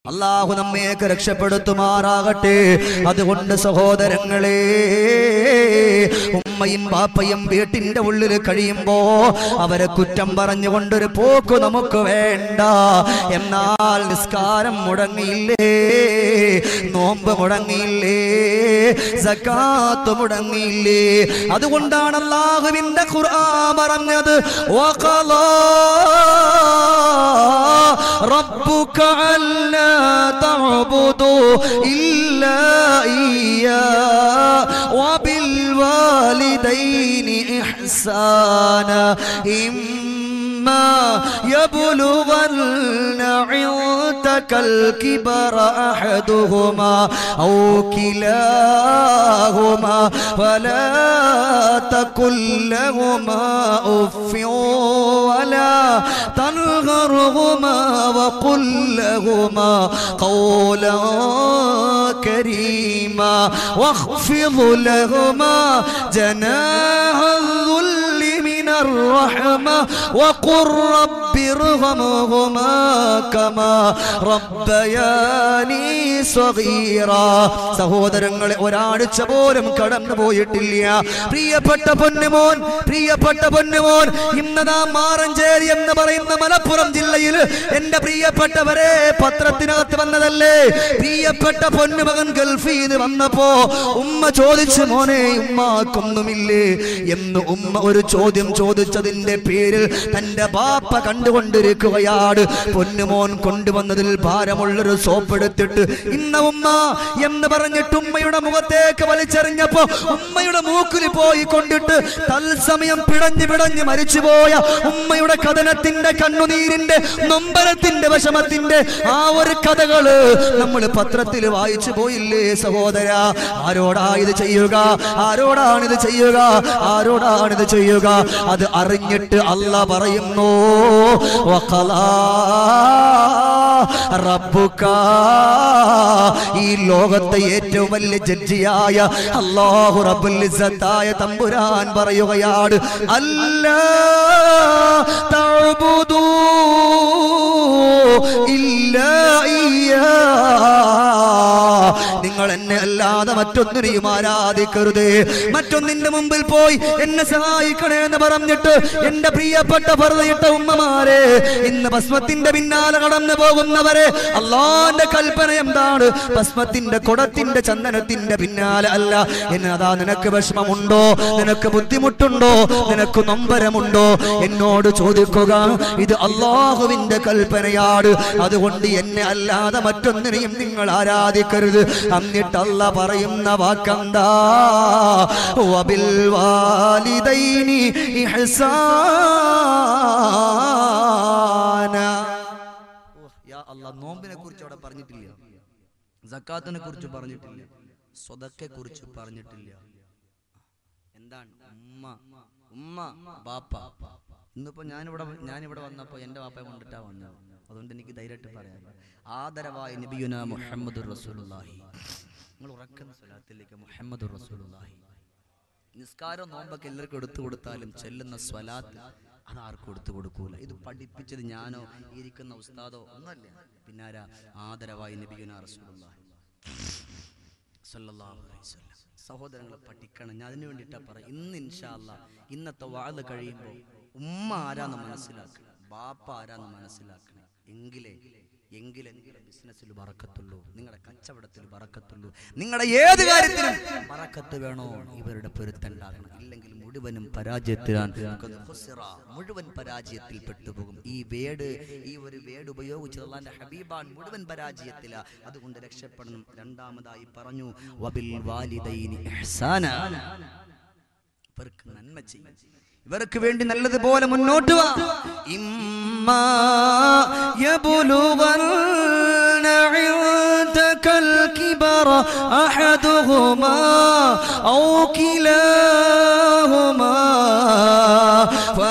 അള്ളാഹു നമ്മയൊക്കെ രക്ഷപ്പെടുത്തുമാറാകട്ടെ അതുകൊണ്ട് സഹോദരങ്ങളെ ഉമ്മയും ബാപ്പയും വീട്ടിന്റെ ഉള്ളിൽ കഴിയുമ്പോ അവരെ കുറ്റം പറഞ്ഞുകൊണ്ടൊരു പോക്ക് നമുക്ക് വേണ്ട എന്നാൽ നിസ്കാരം മുടങ്ങിയില്ലേ നോമ്പ് മുടങ്ങിയില്ലേ സക്കാത്ത് മുടങ്ങിയില്ലേ അതുകൊണ്ടാണ് അള്ളാഹുവിന്റെ ഖുർആൻ പറഞ്ഞത് വഖലാ ربك ألا تعبدوا إلا إياه وبالوالدين إحسانا إما يبلغن عندك الكبر أحدهما أو كلاهما فلا تقل لهما أف ولا تنهرهما وقل لهما قولا كريما واخفض لهما جناح الذل من الرحمة وقل رب ارحمهما كما ربياني صغيرا സഹോദരങ്ങളെ ഒരാഴ്ച പോലും കടന്നു പോയിട്ടില്ല പ്രിയപ്പെട്ട പൊന്നുമോൻ പ്രിയപ്പെട്ട പൊന്നുമോൻ ഇന്നതാ മാറഞ്ചേരി എന്ന് പറയുന്ന മലപ്പുറം ജില്ലയിൽ എന്റെ പ്രിയപ്പെട്ടവരെ പത്രത്തിനകത്ത് വന്നതല്ലേ പ്രിയപ്പെട്ട പൊന്നുമകൻ ഗൾഫിൽ നിന്ന് വന്നപ്പോ ഉമ്മ ചോദിച്ചു മോനെ ഉമ്മാക്കൊന്നുമില്ലേ എന്ന് ഉമ്മ ഒരു ചോദ്യം ചോദിച്ചതിന്റെ പേരിൽ തന്റെ ബാപ്പ കണ്ടുകൊണ്ടിരിക്കുകയാണ് പൊന്നുമോൻ കൊണ്ടുവന്നതിൽ ഭാരമുള്ളൊരു സോപ്പ് എടുത്തിട്ട് ഇന്ന ഉമ്മ എന്ന് പറഞ്ഞിട്ട് ഉമ്മയുടെ മുഖത്തേക്ക് വലിച്ചെറിഞ്ഞപ്പോ ഉമ്മയുടെ മൂക്കിൽ പോയി കൊണ്ടിട്ട് തത്സമയം പിടഞ്ഞു പിടഞ്ഞ് മരിച്ചുപോയ ഉമ്മയുടെ കഥനത്തിന്റെ കണ്ണുനീരിന്റെ നൊമ്പരത്തിന്റെ വിഷമത്തിന്റെ ആ ഒരു കഥകള് നമ്മൾ പത്രത്തിൽ വായിച്ചു പോയില്ലേ സഹോദര ആരോടാ ഇത് ചെയ്യുക ആരോടാണിത് ചെയ്യുക ആരോടാണിത് ചെയ്യുക അത് അറിഞ്ഞിട്ട് അല്ല പറയുന്നു വഖലാ റബ്ബുക ഈ ലോകത്തെ ഏറ്റവും വലിയ ജഡ്ജിയായ അല്ലാഹു റബ്ബുൽ ഇസ്സത്തായ തമ്പുരാൻ പറയുകയാണ് അല്ലാ തഅബുദൂ ഇല്ലാ ഇയ്യാ നിങ്ങൾ എന്നെ അല്ലാതെ മറ്റൊന്നിനെയും ആരാധിക്കരുത് മറ്റൊന്നിന്റെ മുമ്പിൽ പോയി എന്നെ സഹായിക്കണേ എന്ന് പറഞ്ഞിട്ട് എന്റെ പ്രിയപ്പെട്ട ഭർതയിട്ട ഉമ്മമാരെ ഇന്ന് ഭസ്മത്തിന്റെ പിന്നാലെ കടന്നു പോകുന്നവരെ അള്ളാന്റെ കൽപ്പന എന്താണ് ഭസ്മത്തിന്റെ കുടത്തിന്റെ ചന്ദനത്തിന്റെ പിന്നാലെ അല്ല എന്നതാ നിനക്ക് വിഷമമുണ്ടോ നിനക്ക് ബുദ്ധിമുട്ടുണ്ടോ നിനക്ക് നൊമ്പരമുണ്ടോ എന്നോട് ചോദിക്കുക ഇത് അള്ളാഹുവിന്റെ കൽപ്പനയാണ് അതുകൊണ്ട് എന്നെ അല്ലാതെ മറ്റൊന്നിനെയും നിങ്ങൾ ആരാധിക്കരുത് എന്നിട്ട് അല്ല പറയുന്ന വാക്കെന്താ വബിൽ വാലിദൈനി ഇഹ്സാന നോമ്പിനെ കുറിച്ച് അവിടെ പറഞ്ഞിട്ടില്ല സക്കാത്തിനെ കുറിച്ച് പറഞ്ഞിട്ടില്ല സ്വതക്കെ കുറിച്ച് പറഞ്ഞിട്ടില്ല എന്താണ് ഉമ്മ ഉമ്മ ബാപ്പ ഇന്നിപ്പോ ഞാനിവിടെ ഞാനിവിടെ വന്നപ്പോ എന്റെ ബാപ്പയെ കൊണ്ടിട്ടാ വന്നത് അതുകൊണ്ട് എനിക്ക് ധൈര്യമായിട്ട് പറയാം ആദരവായ നബിയുന മുഹമ്മദ് റസൂലുള്ളാഹി നിങ്ങൾ ഉറക്കുന്ന സ്വലാത്തിലേക്ക് മുഹമ്മദ് റസൂലുള്ളാഹി നിസ്കാരം നോമ്പൊക്കെ എല്ലാവർക്കും എടുത്തു കൊടുത്താലും ചെല്ലുന്ന സ്വലാത്ത് അത് ആർക്കും എടുത്തു കൊടുക്കൂല ഇത് പഠിപ്പിച്ചത് ഞാനോ ഈ ഇരിക്കുന്ന ഉസ്താദോ ഒന്നല്ല പിന്നാരാ ആദരവായി നബിയുന റസൂലുള്ളാഹി സല്ലല്ലാഹു അലൈഹി വസല്ലം സഹോദരങ്ങളെ പഠിക്കണം ഞാൻ അതിനു വേണ്ടിയിട്ടാ പറയാം ഇന്ന് ഇൻഷാ അല്ലാ ഇന്നത്തെ വാത് കഴിയുമ്പോൾ ഉമ്മ ആരാന്ന് മനസ്സിലാക്കണം ബാപ്പ ആരാന്ന് മനസ്സിലാക്കണം എങ്കിലേ എങ്കിലേ നിങ്ങളുടെ ബിസിനസ്സിൽ വറക്കത്തുള്ളൂ നിങ്ങളുടെ കച്ചവടത്തിൽ വറക്കത്തുള്ളൂ നിങ്ങളുടെ ഏത് കാര്യത്തിലും വറക്കത്ത് വേണോ ഇവരുടെ പൊരുത്തുണ്ടാകണം ഇല്ലെങ്കിൽ മുഴുവനും പരാജയത്തിലാണ് മുഴുവൻ പരാജയത്തിൽ പെട്ടുപോകും ഈ വേട് ഈ ഒരു വേട് ഉപയോഗിച്ച് അള്ളാന്റെ ഹബീബാൻ മുഴുവൻ പരാജയത്തില അതുകൊണ്ട് രക്ഷപ്പെടണം രണ്ടാമതായി പറഞ്ഞു വബിൽ വാലിദൈനി ഇഹ്സാന ഇവർക്ക് നന്മ ചെയ്യും ഇവർക്ക് വേണ്ടി നല്ലതുപോലെ മുന്നോട്ട് വാ ഇമ്മാ يبلغن عندك الكبر أحدهما أو كلاهما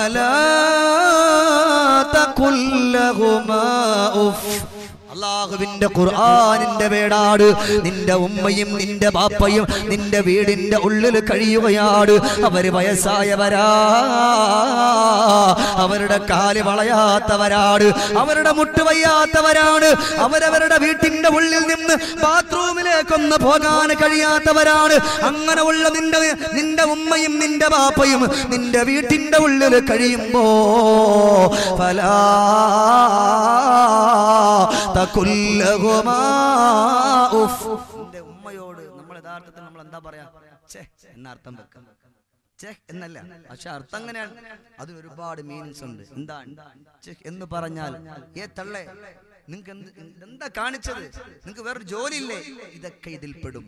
فلا تقل لهما أف അള്ളാഹുവിന്റെ അള്ളാഹുവിന്റെ ഖുർആനിന്റെ വേടാട് നിന്റെ ഉമ്മയും നിന്റെ ബാപ്പയും നിന്റെ വീടിന്റെ ഉള്ളിൽ കഴിയുകയാണ് അവര് വയസ്സായവരാ അവരുടെ കാല് വളയാത്തവരാണ് അവരുടെ മുട്ട് വയ്യാത്തവരാണ് അവരവരുടെ വീട്ടിന്റെ ഉള്ളിൽ നിന്ന് ബാത്റൂമിലേക്കൊന്ന് പോകാൻ കഴിയാത്തവരാണ് അങ്ങനെ ഉള്ള നിന്റെ നിന്റെ ഉമ്മയും നിന്റെ ബാപ്പയും നിന്റെ വീട്ടിന്റെ ഉള്ളിൽ കഴിയുമ്പോ ഫലാ തകുല്ലഹുമാ ഉഫ്. നിന്റെ ഉമ്മയോട് നമ്മൾ യഥാർത്ഥത്തിൽ നമ്മൾ എന്താ പറയാ ഛേ എന്നർത്ഥം വെക്കാം ഛേ എന്നല്ല പക്ഷെ അർത്ഥം അങ്ങനെയാണ് അതിന് ഒരുപാട് മീനിങ്സ് ഉണ്ട് എന്താ ഛേ എന്ന് പറഞ്ഞാൽ ഏ തള്ളേ നിങ്ങൾക്ക് എന്ത് എന്താ കാണിച്ചത് നിങ്ങൾക്ക് വേറൊരു ജോലിയില്ലേ ഇതൊക്കെ ഇതിൽ പെടും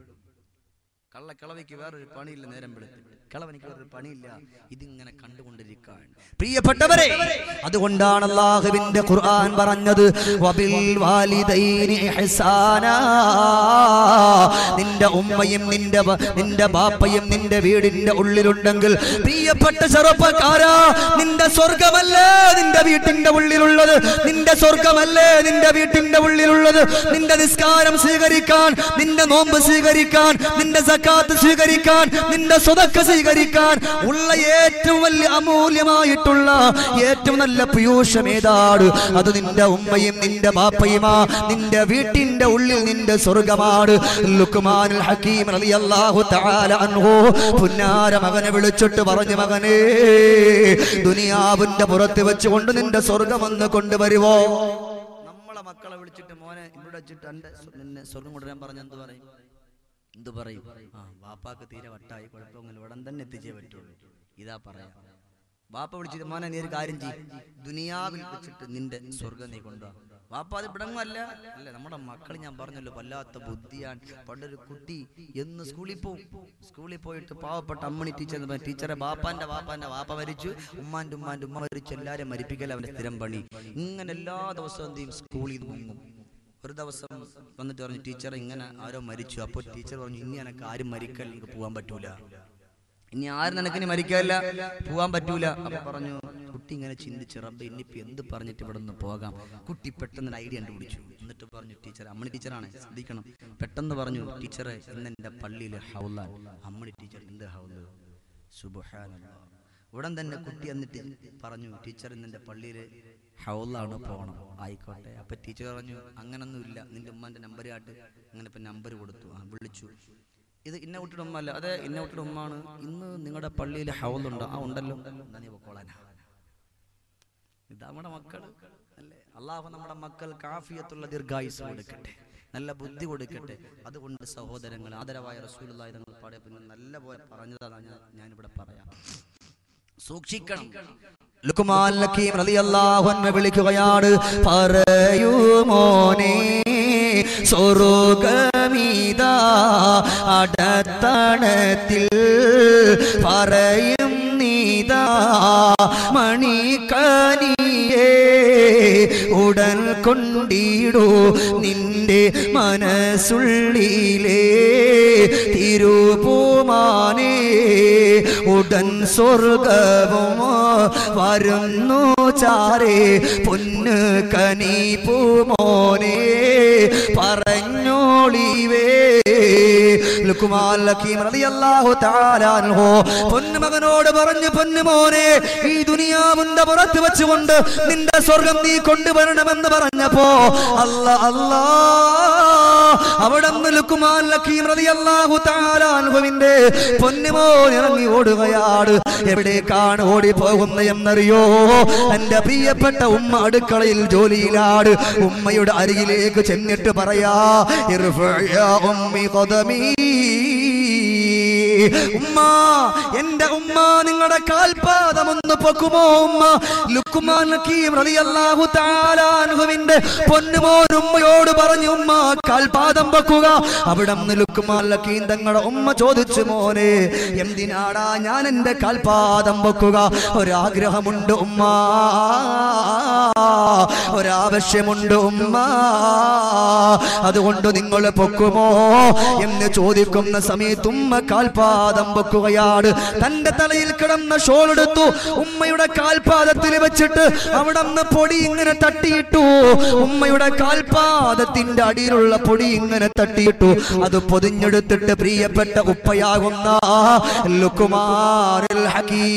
കള്ള കിളവിക്ക് വേറൊരു പണിയില്ല നേരം വെളുത്തിട്ട് കിളവനിക്ക് വേറൊരു പണിയില്ല ഇതിങ്ങനെ കണ്ടുകൊണ്ടിരിക്കാൻ പ്രിയപ്പെട്ടവരെ അതുകൊണ്ടാണ് അള്ളാഹുവിന്റെ ഖുർആൻ പറഞ്ഞത് വബിൽ വാലിദൈനി ഇഹ്സാനാ നിന്റെ ഉമ്മയും നിന്റെ ബ- നിന്റെ ബാപ്പയും നിന്റെ വീടിന്റെ ഉള്ളിലുണ്ടെങ്കിൽ പ്രിയപ്പെട്ട ചെറുപ്പക്കാരാ നിന്റെ സ്വർഗമല്ലേ നിന്റെ വീട്ടിന്റെ ഉള്ളിലുള്ളത് നിന്റെ സ്വർഗമല്ലേ നിന്റെ വീട്ടിന്റെ ഉള്ളിലുള്ളത് നിന്റെ നിസ്കാരം സ്വീകരിക്കാൻ നിന്റെ നോമ്പ് സ്വീകരിക്കാൻ നിന്റെ സക്കാത്ത് സ്വീകരിക്കാൻ നിന്റെ സ്വതക്ക സ്വീകരിക്കാൻ ഉള്ള ഏറ്റവും വലിയ അമൂല്യമായിട്ടുള്ള ഏറ്റവും നല്ല പീയൂഷം ഏതാണ് അത് നിന്റെ ഉമ്മയും നിന്റെ ബാപ്പയുമാ നിന്റെ വീട്ടിന്റെ ഉള്ളിൽ നിന്റെ സ്വർഗമാണ് ലുക്മാനുൽ ഹക്കീം റളിയല്ലാഹു തആല അൻഹു പുന്നാര മകനെ വിളിച്ചിട്ട് പറഞ്ഞു മകനേ ദുനിയാവിന്റെ പുറത്ത് വെച്ചുകൊണ്ട് നിന്റെ സ്വർഗം ഒന്ന് കൊണ്ടുവരുവോ നമ്മളെ മക്കളെ വിളിച്ചിട്ട് മോനെ ഇവിടെ വെച്ചിട്ട് എന്റെ നിന്നെ സ്വർഗം കൊണ്ടുവരാൻ പറഞ്ഞ എന്ത് പറയും എന്ത് പറയും ആ ബാപ്പാക്ക് തീരെ വട്ടായി കുഴപ്പമൊന്നുമില്ല ഉടൻ തന്നെ എത്തിച്ചേ പറ്റുള്ളൂ ഇതാ പറയാം ബാപ്പ വിളിച്ചിട്ട് മോനെ നീ ഒരു കാര്യം ചെയ്യും ദുനിയാവിൽ വെച്ചിട്ട് നിന്റെ സ്വർഗം നീ കൊണ്ടുവാ ബാപ്പ അത് ഇവിടങ്ങും അല്ല അല്ല നമ്മുടെ മക്കൾ ഞാൻ പറഞ്ഞല്ലോ വല്ലാത്ത ബുദ്ധിയാണ് പണ്ടൊരു കുട്ടി എന്ന് സ്കൂളിൽ പോവും സ്കൂളിൽ പോയിട്ട് പാവപ്പെട്ട അമ്മണി ടീച്ചർ എന്ന് പറഞ്ഞ ടീച്ചറെ ബാപ്പാന്റെ ബാപ്പാന്റെ ബാപ്പ മരിച്ചു ഉമ്മാന്റെ ഉമ്മാന്റെ ഉമ്മ മരിച്ചു എല്ലാരും മരിപ്പിക്കൽ അവന്റെ സ്ഥിരം പണി ഇങ്ങനെ എല്ലാ ദിവസവും എന്ത് ചെയ്യും സ്കൂളിൽ നിന്ന് മുങ്ങും ഒരു ദിവസം വന്നിട്ട് പറഞ്ഞു ടീച്ചർ ഇങ്ങനെ ആരോ മരിച്ചു അപ്പോൾ ടീച്ചർ പറഞ്ഞു ഇനി എനക്ക് ആരും മരിക്കൽ എനിക്ക് പോകാൻ പറ്റൂല ഇനി ആരും നിനക്ക് ഇനി മരിക്കാനില്ല പോകാൻ പറ്റൂല അപ്പൊ പറഞ്ഞു കുട്ടി ഇങ്ങനെ ചിന്തിച്ച് റബ്ബ് ഇനിയിപ്പോ എന്ത് പറഞ്ഞിട്ട് ഇവിടെ നിന്ന് പോകാം കുട്ടി പെട്ടെന്ന് ഒരു ഐഡിയ കണ്ടുപിടിച്ചു എന്നിട്ട് പറഞ്ഞു ടീച്ചർ അമ്മണി ടീച്ചറാണ് ശ്രദ്ധിക്കണം പെട്ടെന്ന് പറഞ്ഞു ടീച്ചറെ ഇന്ന് എന്റെ പള്ളിയിൽ ഹൗലാൻ അമ്മണി ടീച്ചർ എന്ത് ഹൗല് സുബഹാനല്ലാഹ് ഉടൻ തന്നെ കുട്ടി എന്നിട്ട് പറഞ്ഞു ടീച്ചർ ഇന്ന് എൻ്റെ പള്ളിയിൽ ഹൗലാണ് പോകണം ആയിക്കോട്ടെ അപ്പൊ ടീച്ചർ പറഞ്ഞു അങ്ങനൊന്നും ഇല്ല നിന്റെ ഉമ്മാന്റെ നമ്പർ ആട്ട് അങ്ങനെ ഇപ്പൊ നമ്പർ കൊടുത്തു ആ വിളിച്ചു ഇത് ഇന്ന കുട്ടിയുടെ ഉമ്മ അല്ല അതെ ഇന്ന കുട്ടിയുടെ ഉമ്മാണ് ഇന്ന് നിങ്ങളുടെ പള്ളിയിൽ ഹൗലുണ്ടോ ആ ഉണ്ടല്ലോ എന്നാ നീ പൊക്കോളാനാ ഇതാ നമ്മുടെ മക്കൾ അല്ലേ അള്ളാഹു നമ്മുടെ മക്കൾ കാഫിയത്തുള്ള ദീർഘായുസ് കൊടുക്കട്ടെ നല്ല ബുദ്ധി കൊടുക്കട്ടെ അതുകൊണ്ട് സഹോദരങ്ങൾ ആദരവായ റസൂലുള്ളാഹി തങ്ങൾ പാടിയ പിന്നെ നല്ല പോലെ പറഞ്ഞതാണ് ഞാൻ ഞാനിവിടെ പറയാം സൂക്ഷിക്കണം ലുക്മാൻ ലക്കീം റളിയല്ലാഹു അൻഹു വിളിക്കുകയാണ് പറയൂ മോനെ സ്വർഗമീതാ അടത്തണത്തിൽ പറയും നീതാ മണിക്കനിയേ ഉടൻ കൊണ്ടിടൂ നിന്റെ മനസ്സുള്ളിലേ തിരുപൂമാനേ ഉടൻ സ്വർഗവും വരുന്നു ചാരേ പൊന്ന് കനി പൂമോനെ പറഞ്ഞോളിവേ ലുക്കുമാൻ ലക്കീം റളിയല്ലാഹു തആല അൻഹു പൊന്നുമകനോട് പറഞ്ഞു പൊന്നുമോനെ ഈ ദുനിയാവിന്റെ പുറത്ത് വെച്ചുകൊണ്ട് നിന്റെ സ്വർഗം നീ കൊണ്ടുവരണമെന്ന് പറഞ്ഞപ്പോ അല്ല അല്ലാ അവിടെ ലുക്കുമാൻ ലക്കീം റളിയല്ലാഹു തആല അൻഹുവിന്റെ പൊന്നുമോൻ ഇറങ്ങി ഓടുകയാണ് എവിടേക്കാണ് ഓടി പോകുന്നത് എന്നറിയോ എന്റെ പ്രിയപ്പെട്ട ഉമ്മ അടുക്കളയിൽ ജോലിയിലാണ് ഉമ്മയുടെ അരികിലേക്ക് ചെന്നിട്ട് പറയാ ഇർഫഅ ഉമ്മി ഖദമീ ഉമ്മ എന്റെ ഉമ്മ നിങ്ങളുടെ കാൽപാദം ഒന്ന് പൊക്കുമോ ഉമ്മ ലുക്കുമാൻ ഹക്കീം റളിയല്ലാഹു തആല അൻഹുവിന്റെ പൊന്നുമോൻ ഉമ്മയോട് പറഞ്ഞു ഉമ്മ കാൽപാദം പൊക്കുക അവിടെ നിന്ന് ലുക്കുമാൻ ഹക്കീം തങ്ങളുടെ ഉമ്മ ചോദിച്ചു മോനെ എന്തിനാടാ ഞാൻ എന്റെ കാൽപാദം പൊക്കുക ഒരാഗ്രഹമുണ്ട് ഉമ്മ ഒരാവശ്യമുണ്ട് ഉമ്മ അതുകൊണ്ട് നിങ്ങൾ പൊക്കുമോ എന്ന് ചോദിക്കുന്ന സമയത്ത് ഉമ്മ കാൽപാദം പൊക്കുകയാണ് തന്റെ തലയിൽ കിടന്ന ഷോൾ എടുത്തു ഉമ്മയുടെ കാൽപാദത്തിൽ വെച്ചിട്ട് അവിടെ നിന്ന് പൊടി ഇങ്ങനെ തട്ടിയിട്ടു ഉമ്മയുടെ കാൽപാദത്തിന്റെ അടിയിലുള്ള പൊടി ഇങ്ങനെ തട്ടിയിട്ടു അത് പൊതിഞ്ഞെടുത്തിട്ട് പ്രിയപ്പെട്ട ഉപ്പയാകുന്ന ലുക്കുമാരിൽ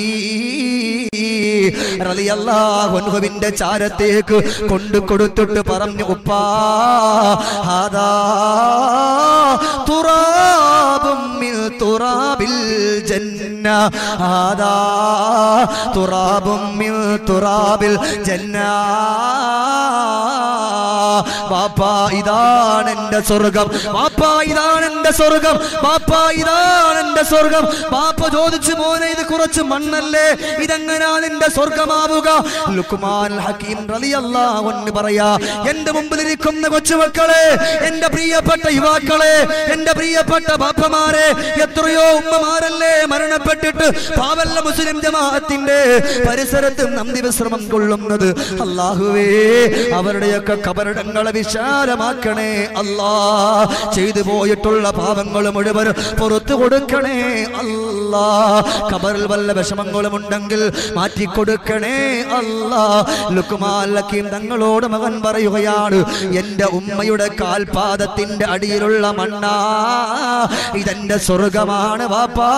ഹക്കീറിന്റെ ചാരത്തേക്ക് കൊണ്ടു കൊടുത്തിട്ട് പറഞ്ഞു ഉപ്പാ ഹാദാ തുറാബും മിൻ തുറാബിൽ ജന്ന ഹാദാ തുറാബും മിൻ തുറാബിൽ ജന്ന ബാപ്പാ ഇതാണ് എന്റെ സ്വർഗം ബാപ്പാ ഇതാണ് എന്റെ സ്വർഗം ബാപ്പാ ഇതാണ് എന്റെ സ്വർഗം ബാപ്പ ചോദിച്ചു മോനെ ഇത് കുറച്ച് മണ്ണല്ലേ ഇതെങ്ങനാ നിന്റെ സ്വർഗമാവുക ലുക്മാൻ ഹക്കീം റളിയല്ലാഹു അൻഹു പറയാ എന്റെ മുമ്പിലിരിക്കുന്ന കൊച്ചുമക്കളെ എന്റെ പ്രിയപ്പെട്ട യുവാക്കളെ എന്റെ പ്രിയപ്പെട്ട ബാപ്പമാരെ എത്രയോ ഉമ്മമാരല്ലേ മരണപ്പെട്ടിട്ട് പാവല്ല മുസ്ലിം ജമാഅത്തിന്റെ പരിസരത്ത് നന്ദി വിശ്രമം കൊള്ളുന്നത് അള്ളാഹുവേ അവരുടെയൊക്കെ കബറിടങ്ങളെ വിശാലമാക്കണേ അല്ലാ ചെയ്തു പോയിട്ടുള്ള പാപങ്ങൾ മുഴുവൻ പുറത്തു കൊടുക്കണേ അല്ലാ കബറിൽ വല്ല വിഷമങ്ങളും ഉണ്ടെങ്കിൽ മാറ്റിക്കൊടുക്കണേ അല്ലാ ലുക്കുമാലക്കീം തങ്ങളോട് മകൻ പറയുകയാണ് എന്റെ ഉമ്മയുടെ കാൽപാദത്തിന്റെ അടിയിലുള്ള മണ്ണാ ഇതെന്റെ സ്വർഗമാണ് വാപ്പാ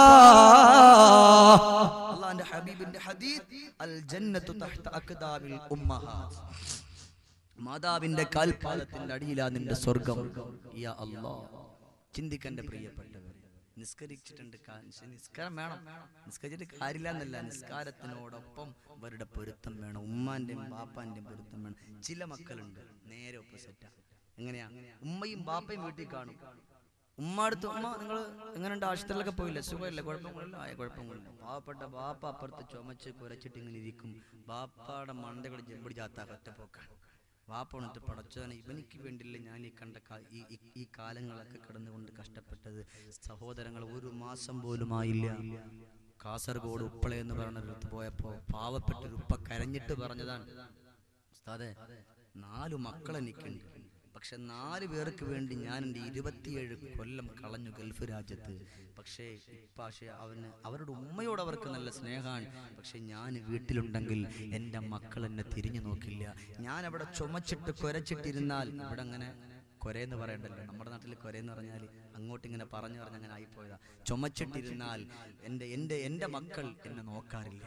അള്ളാന്റെ ഹബീബിന്റെ ഹദീസ് അൽ ജന്നത്തു തഹ്ത അക്ദാമിൽ ഉമ്മഹാത്ത് മാതാവിന്റെ കാൽപാദത്തിന്റെ അടിയിലാ നിന്റെ സ്വർഗം യാ അല്ലാ ചിന്തിക്കന്റെ പ്രിയപ്പെട്ടവർ നിസ്കരിച്ചിട്ടുണ്ട് കാ- ശ്ശെ, നിസ്കാരം വേണം നിസ്കരിച്ചിട്ട് കാര്യമില്ല എന്നല്ല നിസ്കാരത്തിനോടൊപ്പം അവരുടെ പൊരുത്തം വേണം ഉമ്മാന്റെയും ബാപ്പാന്റെയും പൊരുത്തം വേണം ചില മക്കളുണ്ട് നേരെ ഓപ്പോസിറ്റാ എങ്ങനെയാ ഉമ്മയും ബാപ്പയും വീട്ടിൽ കാണും ഉമ്മ അടുത്ത് ഉമ്മ നിങ്ങൾ എങ്ങനെയുണ്ട് ആശുപത്രിയിലൊക്കെ പോയില്ല സുഖമില്ല കുഴപ്പങ്ങളില്ല ആയ കുഴപ്പങ്ങളില്ല പാവപ്പെട്ട ബാപ്പ അപ്പുറത്ത് ചുമച്ച് കുരച്ചിട്ട് ഇങ്ങനെ ഇരിക്കും ബാപ്പയുടെ മണ്ടകൾ ജമ്പടി ചാത്താ ഒറ്റപ്പോക്കാണ് വാപ്പ ഉണർത്ത് പടച്ചവനെ ഇവനിക്ക് വേണ്ടിയില്ല ഞാൻ ഈ കണ്ട കാ- ഈ ഈ- ഈ കാലങ്ങളൊക്കെ കിടന്നുകൊണ്ട് കഷ്ടപ്പെട്ടത് സഹോദരങ്ങൾ ഒരു മാസം പോലും ആയില്ല കാസർഗോഡ് ഉപ്പള എന്ന് പറയുന്നിടത്ത് പോയപ്പോ പാവപ്പെട്ട ഒരു ഉപ്പ കരഞ്ഞിട്ട് പറഞ്ഞതാണ് ഉസ്താദെ നാലു മക്കൾ എനിക്കുണ്ട് പക്ഷെ നാല് പേർക്ക് വേണ്ടി ഞാൻ എൻ്റെ ഇരുപത്തിയേഴ് കൊല്ലം കളഞ്ഞു ഗൾഫ് രാജ്യത്ത് പക്ഷേ പക്ഷേ അവന് അവരുടെ ഉമ്മയോട് അവർക്ക് നല്ല സ്നേഹമാണ് പക്ഷെ ഞാൻ വീട്ടിലുണ്ടെങ്കിൽ എൻ്റെ മക്കൾ എന്നെ തിരിഞ്ഞു നോക്കില്ല ഞാൻ അവിടെ ചുമച്ചിട്ട് കുരച്ചിട്ടിരുന്നാൽ ഇവിടെ അങ്ങനെ കൊരയെന്ന് പറയണ്ടല്ലോ നമ്മുടെ നാട്ടിൽ കൊരയെന്ന് പറഞ്ഞാൽ അങ്ങോട്ട് ഇങ്ങനെ പറഞ്ഞു പറഞ്ഞ് അങ്ങനെ ആയിപ്പോയതാ ചുമച്ചിട്ടിരുന്നാൽ എൻ്റെ എൻ്റെ എൻ്റെ മക്കൾ എന്നെ നോക്കാറില്ല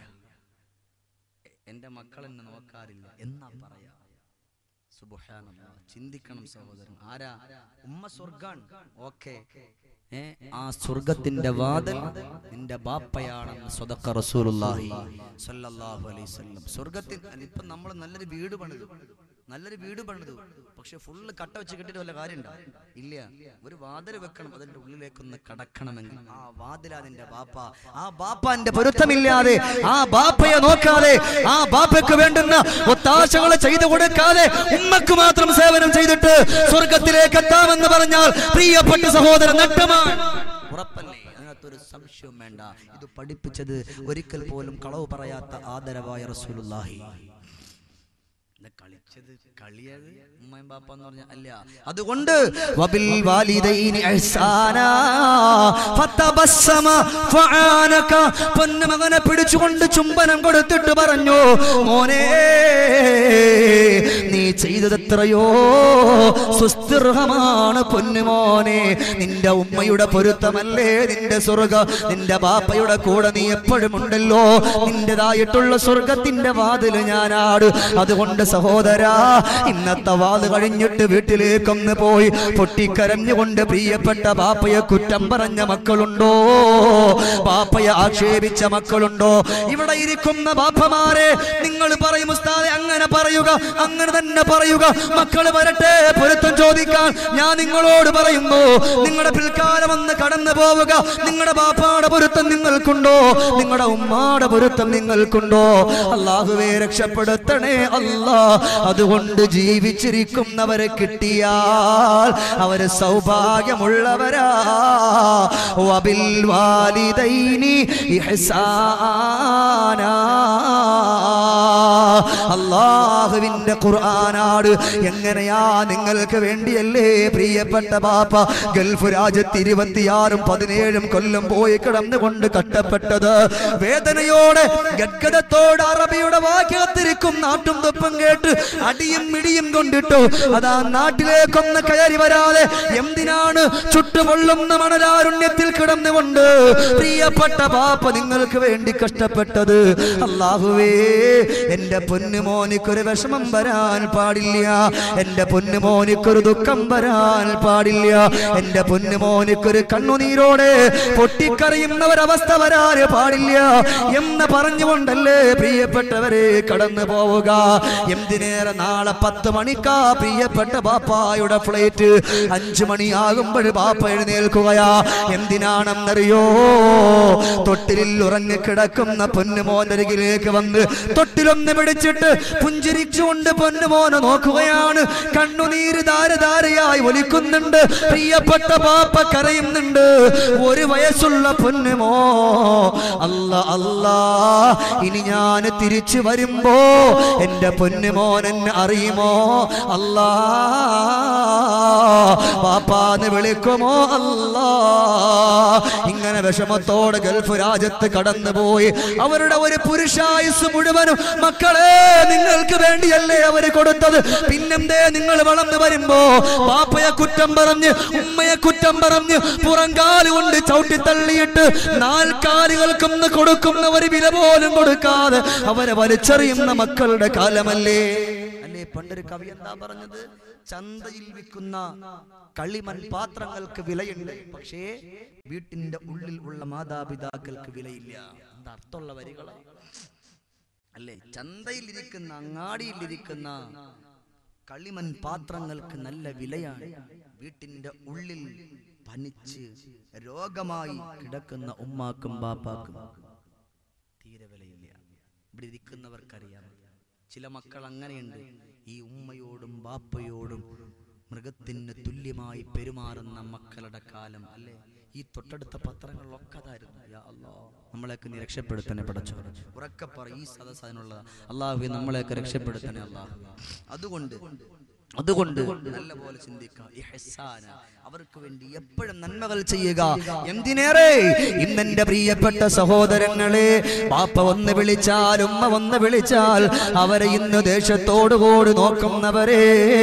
എ- എൻ്റെ മക്കൾ എന്നെ നോക്കാറില്ല എന്നാ പറയാ സുബ്ഹാനല്ലാ. ചിന്തിക്കണം സഹോദരൻ ആരാ ഉമ്മ സ്വർഗാൻ ഓക്കെ ഏ ആ സ്വർഗത്തിന്റെ വാതിൽ നിന്റെ ബാപ്പയാണെന്ന് സ്വതക്ക റസൂലുള്ളാഹി സ്വല്ലല്ലാഹു അലൈഹി വസല്ലം സ്വർഗത്തിൽ ഇപ്പൊ നമ്മൾ നല്ലൊരു വീട് പണിതു നല്ലൊരു വീട് പണിതു പക്ഷെ ഫുള്ള് കട്ട വെച്ച് കെട്ടിട്ട് വല്ല കാര്യമുണ്ടോ ഇല്ല ഒരു വാതിൽ വെക്കണം അതിന്റെ ഉള്ളിലേക്കൊന്ന് കടക്കണമെങ്കിൽ ആ വാതിലാ നിന്റെ ബാപ്പ ആ ബാപ്പാന്റെ പൊരുത്തമില്ലാതെ ആ ബാപ്പയെ നോക്കാതെ ആ ബാപ്പയ്ക്ക് വേണ്ടുന്ന ഒത്താശകൾ ചെയ്തു കൊടുക്കാതെ ഉമ്മക്ക് മാത്രം സേവനം ചെയ്തിട്ട് സ്വർഗത്തിലേക്ക് എത്താമെന്ന് പറഞ്ഞാൽ പ്രിയപ്പെട്ട സഹോദരൻ നട്ടമാണ് ഉറപ്പല്ലേ അതിനകത്തൊരു സംശയവും വേണ്ട ഇത് പഠിപ്പിച്ചത് ഒരിക്കൽ പോലും കളവ് പറയാത്ത ആദരവായ റസൂലുള്ളാഹി ഇത് കളിച്ചത് കളിയത് ഉമ്മയും ബാപ്പ എന്ന് പറഞ്ഞ അല്ല അതുകൊണ്ട് വബിൽ വാലിദൈനി ഇഹ്സാനാ ഫതബസ്സമ ഫആനക പൊന്നുമകനെ പിടിച്ചുകൊണ്ട് ചുംബനം കൊടുത്തിട്ട് പറഞ്ഞു മോനെ നീ ചെയ്തത് എത്രയോ സുസ്ഥിരമാണ് പൊന്നുമോനെ നിന്റെ ഉമ്മയുടെ പൊരുത്തമല്ലേ നിന്റെ സ്വർഗ നിന്റെ ബാപ്പയുടെ കൂടെ നീ എപ്പോഴും ഉണ്ടല്ലോ നിന്റേതായിട്ടുള്ള സ്വർഗത്തിന്റെ വാതില് ഞാനാട് അതുകൊണ്ട് സഹോദരാ ഇന്നത്തെ വാത് കഴിഞ്ഞിട്ട് വീട്ടിലേക്കൊന്ന് പോയി പൊട്ടിക്കരഞ്ഞുകൊണ്ട് പ്രിയപ്പെട്ട ബാപ്പയെ കുറ്റം പറഞ്ഞ മക്കളുണ്ടോ ബാപ്പയെ ആക്ഷേപിച്ച മക്കളുണ്ടോ ഇവിടെ ഇരിക്കുന്ന ബാപ്പമാരെ നിങ്ങൾ പറയും ഉസ്താദെ അങ്ങനെ പറയുക അങ്ങനെ തന്നെ പറയുക മക്കൾ വരട്ടെ പൊരുത്തം ചോദിക്കാൻ ഞാൻ നിങ്ങളോട് പറയുന്നു നിങ്ങളുടെ പിൽക്കാലം ഒന്ന് കടന്നു പോവുക നിങ്ങളുടെ ബാപ്പാടെ പൊരുത്തം നിങ്ങൾക്കുണ്ടോ നിങ്ങളുടെ ഉമ്മാടെ പൊരുത്തം നിങ്ങൾക്കുണ്ടോ അള്ളാഹുവെ രക്ഷപ്പെടുത്തണേ അല്ലാ അതുകൊണ്ട് ജീവിച്ചിരിക്കുന്നവരെ കിട്ടിയാൽ അവര് സൗഭാഗ്യമുള്ളവരാ വബിൽ വാലിദൈനി ഇഹ്സാനാ അള്ളാഹുവിന്റെ ഖുർആനാട് എങ്ങനെയാ നിങ്ങൾക്ക് വേണ്ടിയല്ലേ പ്രിയപ്പെട്ട ബാപ്പ ഗൾഫ് രാജ്യത്ത് ഇരുപത്തിയാറും പതിനേഴും കൊല്ലം പോയി കിടന്നുകൊണ്ട് കഷ്ടപ്പെട്ടത് വേദനയോടെ ഗദ്ഗതത്തോടെ അറബിയുടെ വാക്യത്തിരിക്കും നാട്ടും തൊപ്പം കേട്ട് അടിയും മിടിയും കൊണ്ടിട്ടു അതാ നാട്ടിലേക്കൊന്ന് കയറി വരാതെ എന്തിനാണ് ചുട്ടുപൊള്ളുന്ന മണലാരുണ്യത്തിൽ കിടന്നുകൊണ്ട് പ്രിയപ്പെട്ട ബാപ്പ നിങ്ങൾക്ക് വേണ്ടി കഷ്ടപ്പെട്ടത് അള്ളാഹുവേ എന്റെ പൊന്നുമോനിക്കൊരു വിഷമം വരാൻ പാടില്ല എന്റെ പൊന്നുമോനിക്കൊരു ദുഃഖം വരാൻ പാടില്ല എന്റെ പൊന്നുമോനിക്കൊരു കണ്ണുനീരോടെ പൊട്ടിക്കറിയുന്ന ഒരവസ്ഥ വരാൻ പാടില്ല എന്ന് പറഞ്ഞുകൊണ്ടല്ലേ പ്രിയപ്പെട്ടവരെ കടന്നു പോവുക എന്തിനേറെ നാളെ പത്ത് മണിക്കാ പ്രിയപ്പെട്ട ബാപ്പായുടെ ഫ്ലൈറ്റ് അഞ്ചു മണിയാകുമ്പോൾ ബാപ്പ എഴുന്നേൽക്കുകയാ എന്തിനാണെന്നറിയോ തൊട്ടിലിൽ ഉറങ്ങിക്കിടക്കുന്ന പൊന്നുമോനരികിലേക്ക് വന്ന് തൊട്ടിലൊന്ന് പിടിച്ചിട്ട് പുഞ്ചിരിച്ചുകൊണ്ട് പൊന്നുമോനെ നോക്കുകയാണ് കണ്ണുനീര് ധാരധാരയായി ഒലിക്കുന്നുണ്ട് പ്രിയപ്പെട്ട പാപ്പ കരയുന്നുണ്ട് ഒരു വയസ്സുള്ള പൊന്നുമോ അല്ല അല്ലാ ഇനി ഞാൻ തിരിച്ചു വരുമ്പോ എന്റെ പൊന്നുമോൻ എന്നെ അറിയുമോ അല്ലാ പാപ്പാന്ന് വിളിക്കുമോ അല്ലാ ഇങ്ങനെ വിഷമത്തോടെ ഗൾഫ് രാജ്യത്ത് കടന്നുപോയി അവരുടെ ഒരു പുരുഷായുസ് മുഴുവനും മക്കളെ നിങ്ങൾക്ക് വേണ്ടിയല്ലേ അവര് കൊടുത്തത് പിന്നെന്തേ നിങ്ങൾ വളർന്നു വരുമ്പോ പാപ്പയെ കുറ്റം പറഞ്ഞ് ഉമ്മയെ കുറ്റം പറഞ്ഞ് പുറംകാല് കൊണ്ട് ചവിട്ടി തള്ളിയിട്ട് നാൽക്കാലികൾക്കൊന്ന് കൊടുക്കുന്ന ഒരു വില പോലും കൊടുക്കാതെ അവരെ വലിച്ചെറിയുന്ന മക്കളുടെ കാലമല്ലേ അല്ലേ പണ്ടൊരു കവി എന്താ പറഞ്ഞത് ചന്തയിൽ വിൽക്കുന്ന കളിമൺ പാത്രങ്ങൾക്ക് വിലയുണ്ട് പക്ഷേ വീട്ടിന്റെ ഉള്ളിൽ ഉള്ള മാതാപിതാക്കൾക്ക് വിലയില്ല എന്താ അർത്ഥമുള്ള വരികളാ അല്ലേ ചന്തയിലിരിക്കുന്ന അങ്ങാടിയിലിരിക്കുന്ന കളിമൺ പാത്രങ്ങൾക്ക് നല്ല വിലയാണ് വീട്ടിന്റെ ഉള്ളിൽ പനിച്ച് രോഗമായി കിടക്കുന്ന ഉമ്മാക്കും ബാപ്പാക്കും തീരെ വിലയില്ല ഇവിടെ ഇരിക്കുന്നവർക്കറിയാം ചില മക്കൾ അങ്ങനെയുണ്ട് ഈ ഉമ്മയോടും ബാപ്പയോടും മൃഗത്തിന് തുല്യമായി പെരുമാറുന്ന മക്കളുടെ കാലം അല്ലേ ഈ തൊട്ടടുത്ത പത്രങ്ങളിലൊക്കെ അതായിരുന്നു യാ അല്ലാ നമ്മളെയൊക്കെ നീ രക്ഷപ്പെടുത്തണേ പടച്ചോ ഉറക്കെ പറ ഈ സദസ് അതിനുള്ള അള്ളാഹു നമ്മളെയൊക്കെ രക്ഷപ്പെടുത്തണേ അള്ളാഹു അതുകൊണ്ട് അതുകൊണ്ട് നല്ല പോലെ ചിന്തിക്കുക ഇഹ്സാന. അവർക്ക് വേണ്ടി എപ്പോഴും നന്മകൾ ചെയ്യുക എന്തിനേറെ ഇന്നെന്റെ പ്രിയപ്പെട്ട സഹോദരങ്ങളെ പാപ്പ ഒന്ന് വിളിച്ചാൽ ഉമ്മ ഒന്ന് വിളിച്ചാൽ അവരെ ഇന്ന് ദേശത്തോടുകൂടി നോക്കുന്നവരെ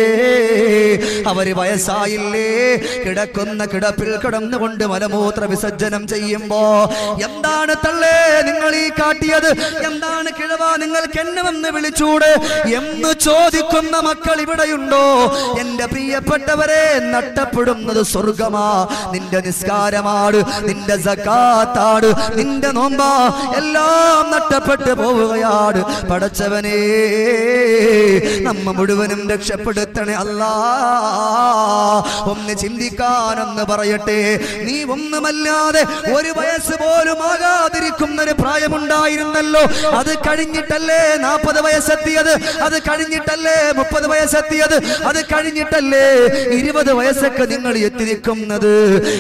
അവര് വയസ്സായില്ലേ കിടക്കുന്ന കിടപ്പിൽ കിടന്നുകൊണ്ട് മലമൂത്ര വിസർജനം ചെയ്യുമ്പോ എന്താണ് തള്ളേ നിങ്ങൾ ഈ കാട്ടിയത് എന്താണ് കിഴവ നിങ്ങൾക്ക് എന്നെ വന്ന് വിളിച്ചൂടെ എന്ന് ചോദിക്കുന്ന മക്കൾ ഇവിടെയുണ്ടോ എന്റെ പ്രിയപ്പെട്ടവരെ നഷ്ടപ്പെടുന്നത് സ്വർഗമാ നിന്റെ നിസ്കാരമാണ് നിന്റെ സക്കാത്താണ് നിന്റെ നോമ്പാ എല്ലാം നഷ്ടപ്പെട്ടു പോവുകയാണ് പടച്ചവനെ നമ്മ മുഴുവനും രക്ഷപ്പെടുത്തണേ അല്ലാ ഒന്ന് ചിന്തിക്കാനൊന്ന് പറയട്ടെ നീ ഒന്നുമല്ലാതെ ഒരു വയസ്സ് പോലും ആകാതിരിക്കുന്ന ഒരു പ്രായമുണ്ടായിരുന്നല്ലോ അത് കഴിഞ്ഞിട്ടല്ലേ നാൽപ്പത് വയസ്സെത്തിയത് അത് കഴിഞ്ഞിട്ടല്ലേ മുപ്പത് വയസ്സെത്തിയത് അത് കഴിഞ്ഞിട്ടല്ലേ ഇരുപത് വയസ്സൊക്കെ നിങ്ങൾ എത്തിരിക്കുന്നത്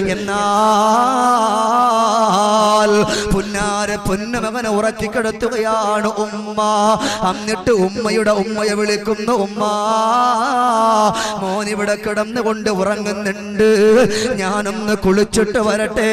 എന്നാൽ പുന്നാര പൊന്നുമകനെ ഉറക്കിക്കിടത്തുകയാണ് ഉമ്മ എന്നിട്ട് ഉമ്മയുടെ ഉമ്മയെ വിളിക്കുന്നു ഉമ്മ മോനിവിടെ കിടന്നുകൊണ്ട് ഉറങ്ങുന്നുണ്ട് ഞാനൊന്ന് കുളിച്ചിട്ട് വരട്ടെ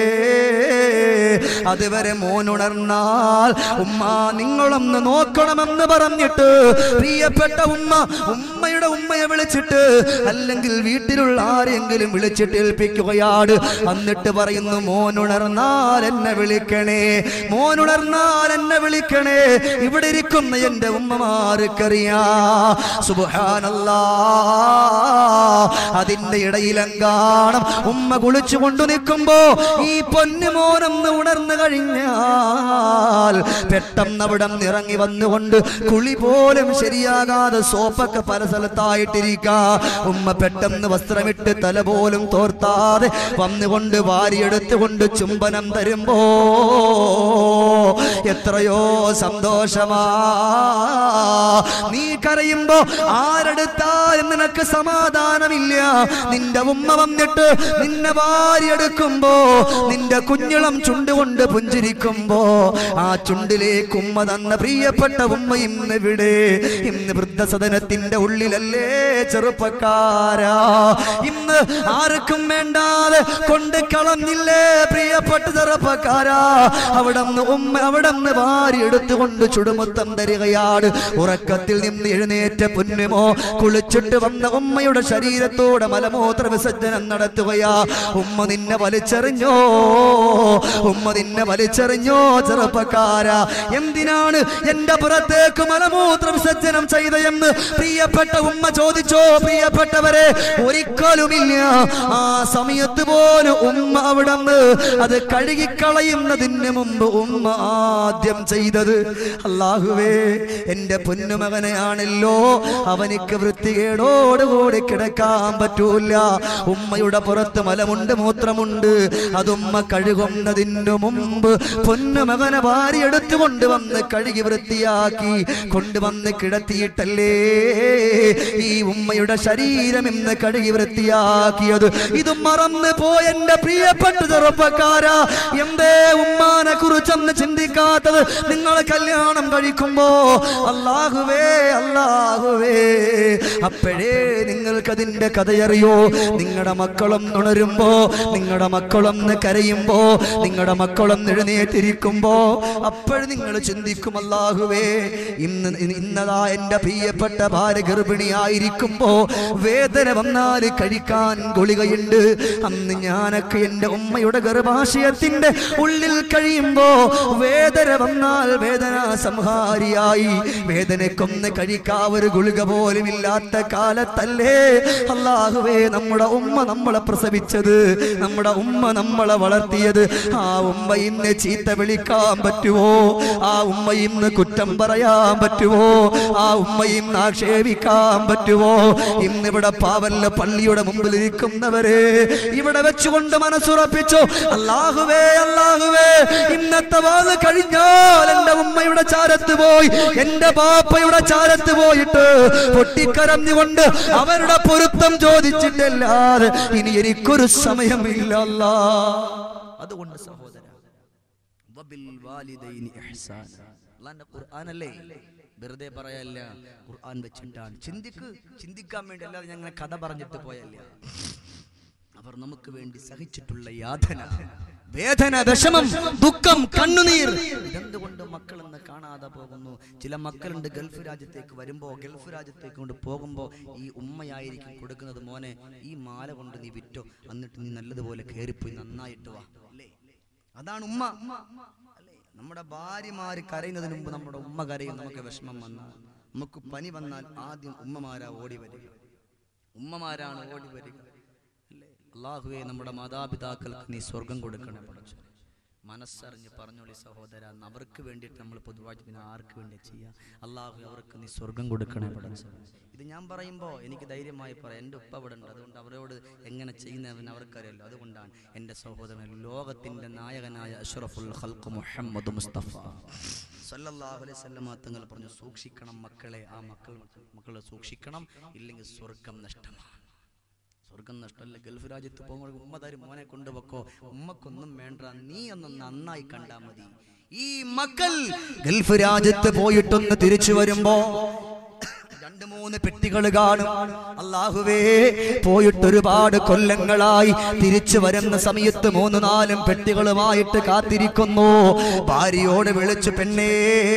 അതുവരെ മോനുണർന്നാൽ ഉമ്മ നിങ്ങളൊന്ന് നോക്കണമെന്ന് പറഞ്ഞിട്ട് പ്രിയപ്പെട്ട ഉമ്മ ഉമ്മയുടെ ഉമ്മയെ വിളിച്ചിട്ട് അല്ലെങ്കിൽ വീട്ടിലുള്ള ആരെങ്കിലും വിളിച്ചിട്ട് ഏൽപ്പിക്കുകയാണ് എന്നിട്ട് പറയുന്നു മോനുണർന്നാൽ എന്നെ വിളിക്കണേ മോനുണർന്നാൽ എന്നെ വിളിക്കണേ ഇവിടെ ഇരിക്കുന്ന എന്റെ ഉമ്മമാർക്കറിയാ സുബാനല്ലാ അതിന്റെ ഇടയിലെങ്കാണം ഉമ്മ കുളിച്ചു കൊണ്ടു നിൽക്കുമ്പോ ഈ പൊന്നു മോനൊന്ന് ഉണർന്നു കഴിഞ്ഞാൽ പെട്ടെന്ന് അവിടെ ഇറങ്ങി വന്നുകൊണ്ട് കുളി പോലും ശരിയാകാതെ സോപ്പൊക്കെ പല സ്ഥലത്തായിട്ടിരിക്ക ഉമ്മ പെട്ടെന്ന് വസ്ത്രമിട്ട് തല പോലും തോർത്താതെ വന്നുകൊണ്ട് വാരിയെടുത്തുകൊണ്ട് ചുംബനം തരുമ്പോ എത്രയോ സന്തോഷമാ നീ കരയുമ്പോ ആരെടുത്താലും നിനക്ക് സമാധാനമില്ല നിന്റെ ഉമ്മ വന്നിട്ട് നിന്നെ വാരിയെടുക്കുമ്പോ നിന്റെ കുഞ്ഞിളം ചുണ്ട് ചുണ്ടുകൊണ്ട് പുഞ്ചിരിക്കുമ്പോ ആ ചുണ്ടിലേക്ക് ഉമ്മ തന്ന പ്രിയപ്പെട്ട ഉമ്മ ഇന്ന് ഇവിടെ ഇന്ന് വൃദ്ധസദനത്തിന്റെ ഉള്ളിലല്ലേ ചെറുപ്പക്കാരാ ഇന്ന് ആർക്കും വേണ്ടാതെ കൊണ്ട് കളഞ്ഞില്ലേ പ്രിയപ്പെട്ട ചെറുപ്പക്കാരാ അവിടെ ഉമ്മ അവിടെ നിന്ന് വാരി എടുത്തുകൊണ്ട് ചുടുമുത്തം തരികയാണ് ഉറക്കത്തിൽ നിന്ന് എഴുന്നേറ്റ പുന്നുമോ കുളിച്ചിട്ട് വന്ന ഉമ്മയുടെ ശരീരത്തോടെ മലമൂത്ര വിസർജനം നടത്തുകയാ ഉമ്മ നിന്നെ വലിച്ചെറിഞ്ഞോ ഉമ്മ നിന്നെ വലിച്ചെറിഞ്ഞോ ചെറുപ്പക്കാരാ എന്തിനാണ് എന്റെ പുറത്തേക്ക് മലമൂത്ര വിസർജനം ചെയ്തതെന്ന് പ്രിയപ്പെട്ട ഉമ്മ ചോദിച്ചോ പ്രിയപ്പെട്ടവരെ ഒരിക്കലുമില്ല ആ സമയത്ത് പോലും ഉമ്മ അവിടുന്ന് അത് കഴുകിക്കളയുന്നതിന് മുമ്പ് ഉമ്മ ആദ്യം ചെയ്തത് അള്ളാഹുവേ എന്റെ പൊന്നുമകനെയാണല്ലോ അവനിക്ക് വൃത്തികേടോടുകൂടി കിടക്കാൻ പറ്റൂല ഉമ്മയുടെ പുറത്ത് മലമുണ്ട് മൂത്രമുണ്ട് അതുമ്മ കഴുകുന്നതിന് മുമ്പ് പൊന്നുമകനെ വാരി എടുത്തുകൊണ്ട് വന്ന് കഴുകി വൃത്തിയാക്കി കൊണ്ടുവന്ന് കിടത്തിയിട്ടല്ലേ ഈ ഉമ്മയുടെ ശരീരം ഇന്ന് കഴുകി വൃത്തിയാക്കിയത് ഇത് മറന്നു പോയെന്റെ പ്രിയപ്പെട്ട ചെറുപ്പക്കാരാ എന്തേ ഉമ്മാനെ കുറിച്ചൊന്ന് ചിന്തിക്കാത്തത് നിങ്ങൾ കല്യാണം കഴിക്കുമ്പോ അള്ളാഹുവേ അള്ളാഹുവേ അപ്പോഴേ നിങ്ങൾക്കതിന്റെ കഥയറിയോ നിങ്ങളുടെ മക്കളും ഉണരുമ്പോ നിങ്ങളുടെ മക്കളൊന്ന് കരയുമ്പോ നിങ്ങളുടെ മക്കളൊന്ന് എഴുന്നേറ്റിരിക്കുമ്പോ അപ്പോഴും നിങ്ങൾ ചിന്തിക്കും അല്ലാഹുവേ ഇന്ന് ഇന്നതാ എന്റെ പ്രിയപ്പെട്ട ഭാര്യ ഗർഭിണിയായിരിക്കുമ്പോ വേദന വന്നാൽ കഴിക്കാൻ ഗുളികയുണ്ട് അന്ന് ഞാനൊക്കെ എന്റെ ഉമ്മയുടെ ഗർഭാശയത്തിന്റെ ഉള്ളിൽ കഴിയുമ്പോ വേദന വന്നാൽ വേദന സംഹാരിയായി വേദനക്കൊന്ന് കഴിക്കാ ഒരു ഗുളിക പോലും ഇല്ലാത്ത കാലത്തല്ലേ അള്ളാഹുവേ നമ്മുടെ ഉമ്മ നമ്മളെ പ്രസവിച്ചത് നമ്മുടെ ഉമ്മ നമ്മളെ വളർത്തിയത് ആ ഉമ്മ ഇന്ന് ചീത്ത വിളിക്കാൻ പറ്റുമോ ആ ഉമ്മ ഇന്ന് കുറ്റം പറയാൻ പറ്റുമോ ആ ഉമ്മ ഇന്ന് ആക്ഷേപിക്കാൻ പറ്റുമോ ഇന്നിവിടെ പാവല്ല പള്ളിയുടെ മുമ്പിൽ ഇരിക്കുന്നവരെ ഇവിടെ വെച്ചുകൊണ്ട് മനസ്സുറപ്പിച്ചു അല്ലാഹുവേ അല്ലാഹുവേ ഇന്നത്തെ വാത് കഴിഞ്ഞാൽ എന്റെ ഉമ്മയുടെ ചാരത്ത് പോയി എന്റെ ബാപ്പയുടെ ചാരത്ത് പോയിട്ട് പൊട്ടിക്കരഞ്ഞുകൊണ്ട് അവരുടെ പൊരുത്തം ചോദിച്ചിട്ടല്ലാതെ ഇനി എനിക്കൊരു സമയമില്ല അല്ലാ അതുകൊണ്ട് സഹോദര വബിൽ വാലിദൈനി ഇഹ്സാന. അള്ളാന്റെ ഖുർആനല്ലേ വെറുതെ പറയല്ല ഖുർആൻ വെച്ചിട്ടാണ് ചിന്തിക്ക് ചിന്തിക്കാൻ വേണ്ടി അല്ലാതെ ഞങ്ങൾ കഥ പറഞ്ഞിട്ട് പോയല്ല അവർ നമുക്ക് വേണ്ടി സഹിച്ചിട്ടുള്ള യാതന വേദന വിഷമം ദുഃഖം കണ്ണുനീർ ഇതെന്തുകൊണ്ട് മക്കൾ എന്ന് കാണാതെ പോകുന്നു ചില മക്കളുണ്ട് ഗൾഫ് രാജ്യത്തേക്ക് വരുമ്പോ ഗൾഫ് രാജ്യത്തേക്ക് കൊണ്ട് പോകുമ്പോ ഈ ഉമ്മയായിരിക്കും കൊടുക്കുന്നത് മോനെ ഈ മാല കൊണ്ട് നീ വിറ്റോ എന്നിട്ട് നീ നല്ലതുപോലെ കയറിപ്പോയി നന്നായിട്ട് വാ അല്ലേ അതാണ് ഉമ്മ അല്ലേ നമ്മുടെ ഭാര്യമാര് കരയുന്നതിന് മുമ്പ് നമ്മുടെ ഉമ്മ കരയും നമുക്ക് വിഷമം വന്നാൽ നമുക്ക് പനി വന്നാൽ ആദ്യം ഉമ്മമാരാ ഓടി വരിക ഉമ്മമാരാണ് ഓടി വരിക അല്ലേ അള്ളാഹുവെ നമ്മുടെ മാതാപിതാക്കൾക്ക് നീ സ്വർഗം കൊടുക്കണേ പഠിച്ചു മനസ്സറിഞ്ഞ് പറഞ്ഞോളി സഹോദര എന്ന് അവർക്ക് വേണ്ടിയിട്ട് നമ്മൾ പൊതുവായിട്ട് പിന്നെ ആർക്ക് വേണ്ടി ചെയ്യാം അള്ളാഹു അവർക്ക് നീ സ്വർഗം കൊടുക്കണേ പഠിച്ചു ഇത് ഞാൻ പറയുമ്പോൾ എനിക്ക് ധൈര്യമായി പറയാം എൻ്റെ ഉപ്പ ഇവിടെ ഉണ്ട് അതുകൊണ്ട് അവരോട് എങ്ങനെ ചെയ്യുന്നവൻ അവർക്കറിയല്ലോ അതുകൊണ്ടാണ് എൻ്റെ സഹോദരൻ ലോകത്തിൻ്റെ നായകനായ അഷ്റഫുൽ ഖൽഖ് മുഹമ്മദ് മുസ്തഫ സല്ലല്ലാഹു അലൈഹി വസല്ലമ തങ്ങൾ പറഞ്ഞു സൂക്ഷിക്കണം മക്കളെ ആ മക്കൾ മക്കളെ സൂക്ഷിക്കണം ഇല്ലെങ്കിൽ സ്വർഗം നഷ്ടമാണ് സ്വർഗം നഷ്ടമല്ല ഗൾഫ് രാജ്യത്ത് പോകുമ്പോൾ ഉമ്മ തരും മോനെ കൊണ്ടുവെക്കോ ഉമ്മക്കൊന്നും വേണ്ട നീ ഒന്ന് നന്നായി കണ്ടാ മതി ഈ മക്കൾ ഗൾഫ് രാജ്യത്ത് പോയിട്ടൊന്ന് തിരിച്ചു വരുമ്പോ രണ്ട് മൂന്ന് പെട്ടികൾ കാണും അള്ളാഹുവേ പോയിട്ട് ഒരുപാട് കൊല്ലങ്ങളായി തിരിച്ചു വരുന്ന സമയത്ത് മൂന്ന് നാലും പെട്ടികളുമായിട്ട് കാത്തിരിക്കുന്നു ഭാര്യയോട് വിളിച്ചു പെണ്ണേ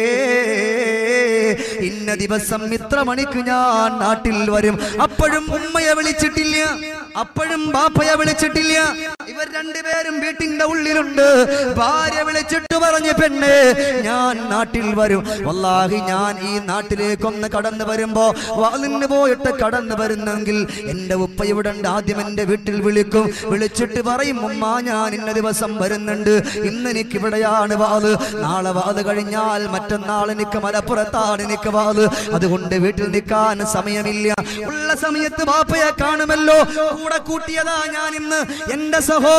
ഇന്ന ദിവസം ഇത്ര മണിക്ക് ഞാൻ നാട്ടിൽ വരും അപ്പോഴും ഉമ്മയെ വിളിച്ചിട്ടില്ല അപ്പോഴും ബാപ്പയെ വിളിച്ചിട്ടില്ല ഇവർ രണ്ടുപേരും വീട്ടിന്റെ ഉള്ളിലുണ്ട് ഭാര്യ വിളിച്ചിട്ട് പറഞ്ഞു പെണ്ണ് ഞാൻ നാട്ടിൽ വരും വല്ലാഹി ഞാൻ ഈ നാട്ടിലേക്കൊന്ന് കടന്നു വരുമ്പോ വാലിന് പോയിട്ട് കടന്നു വരുന്നെങ്കിൽ എന്റെ ഉപ്പ ഇവിടെ ഉണ്ട് ആദ്യം എന്റെ വീട്ടിൽ വിളിക്കും വിളിച്ചിട്ട് പറയും ഉമ്മ ഞാൻ ഇന്ന ദിവസം വരുന്നുണ്ട് ഇന്ന് എനിക്ക് ഇവിടെയാണ് വാത് നാളെ വാത് കഴിഞ്ഞാൽ മറ്റന്നാൾ എനിക്ക് മലപ്പുറത്താണ് എനിക്ക് വാത് അതുകൊണ്ട് വീട്ടിൽ നിൽക്കാൻ സമയമില്ല ഉള്ള സമയത്ത് ബാപ്പയെ കാണുമല്ലോ കൂടെ കൂട്ടിയതാ ഞാൻ ഇന്ന് എന്റെ സഹോദര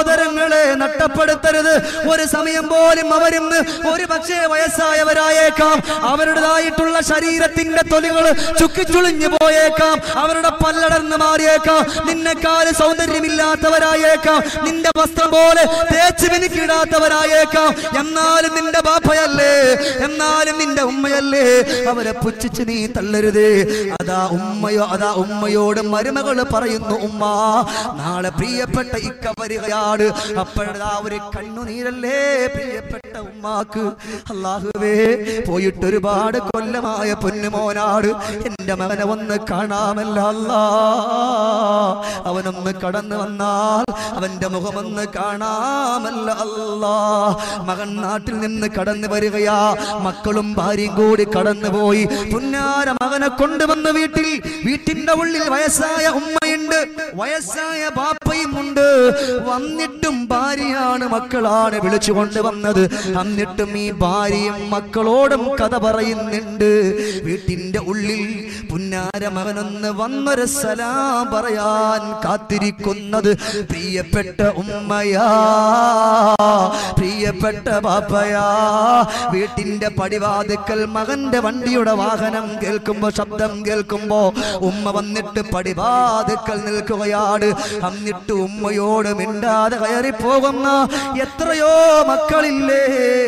സഹോദരങ്ങളെ നഷ്ടപ്പെടുത്തരുത് ഒരു സമയം പോലും അവരിന്ന് ഒരു പക്ഷേ വയസ്സായവരായേക്കാം അവരുടേതായിട്ടുള്ള ശരീരത്തിന്റെ തൊലികൾ ചുക്കിച്ചുളിഞ്ഞു പോയേക്കാം അവരുടെ പല്ലടർന്ന് മാറിയേക്കാം നിന്നെക്കാല് സൗന്ദര്യമില്ലാത്തവരായേക്കാം നിന്റെ വസ്ത്രം പോലെ തേച്ച് മിനുക്കിടാത്തവരായേക്കാം എന്നാലും നിന്റെ ബാപ്പയല്ലേ എന്നാലും നിന്റെ ഉമ്മയല്ലേ അവരെ പുച്ഛിച്ച് നീ തള്ളരുതേ അതാ ഉമ്മയോ അതാ ഉമ്മയോട് മരുമകള് പറയുന്നു ഉമ്മ നാളെ പ്രിയപ്പെട്ട ഇക്ക വരികയാണ് അപ്പോഴതാ ഒരു കണ്ണുനീരല്ലേ പ്രിയപ്പെട്ട ഉമ്മാക്ക് അള്ളാഹുവേ പോയിട്ട് ഒരുപാട് കൊല്ലമായ പൊന്നുമോനാട് എന്റെ മകനെ ഒന്ന് കാണാമല്ല അല്ലാ അവനൊന്ന് കടന്നു വന്നാൽ അവന്റെ മുഖമൊന്ന് കാണാമല്ല അല്ലാ മകൻ നാട്ടിൽ നിന്ന് കടന്നു വരികയാ മക്കളും ഭാര്യയും കൂടി കടന്നുപോയി പുന്നാര മകനെ കൊണ്ടുവന്ന് വീട്ടിൽ വീട്ടിന്റെ ഉള്ളിൽ വയസ്സായ ഉമ്മയുണ്ട് വയസ്സായ ബാപ്പയും ഉണ്ട് വന്നിട്ടും ഭാര്യയാണ് മക്കളാണ് വിളിച്ചു കൊണ്ടുവന്നത് എന്നിട്ടും ഈ ഭാര്യയും മക്കളോടും കഥ പറയുന്നുണ്ട് വീട്ടിന്റെ ഉള്ളിൽ പുന്നാര മകനൊന്ന് വന്നൊരു സലാം പറയാൻ കാത്തിരിക്കുന്നത് പ്രിയപ്പെട്ട ഉമ്മയാ പ്രിയപ്പെട്ട ബാപ്പയാ വീട്ടിന്റെ പടിവാതിക്കൽ മകന്റെ വണ്ടിയുടെ വാഹനം കേൾക്കുമ്പോ ശബ്ദം കേൾക്കുമ്പോ ഉമ്മ വന്നിട്ട് പടിവാതിക്കൽ നിൽക്കുകയാണ് എന്നിട്ട് ഉമ്മയോട് മിണ്ടാതെ കയറി പോകുന്ന എത്രയോ മക്കളില്ലേ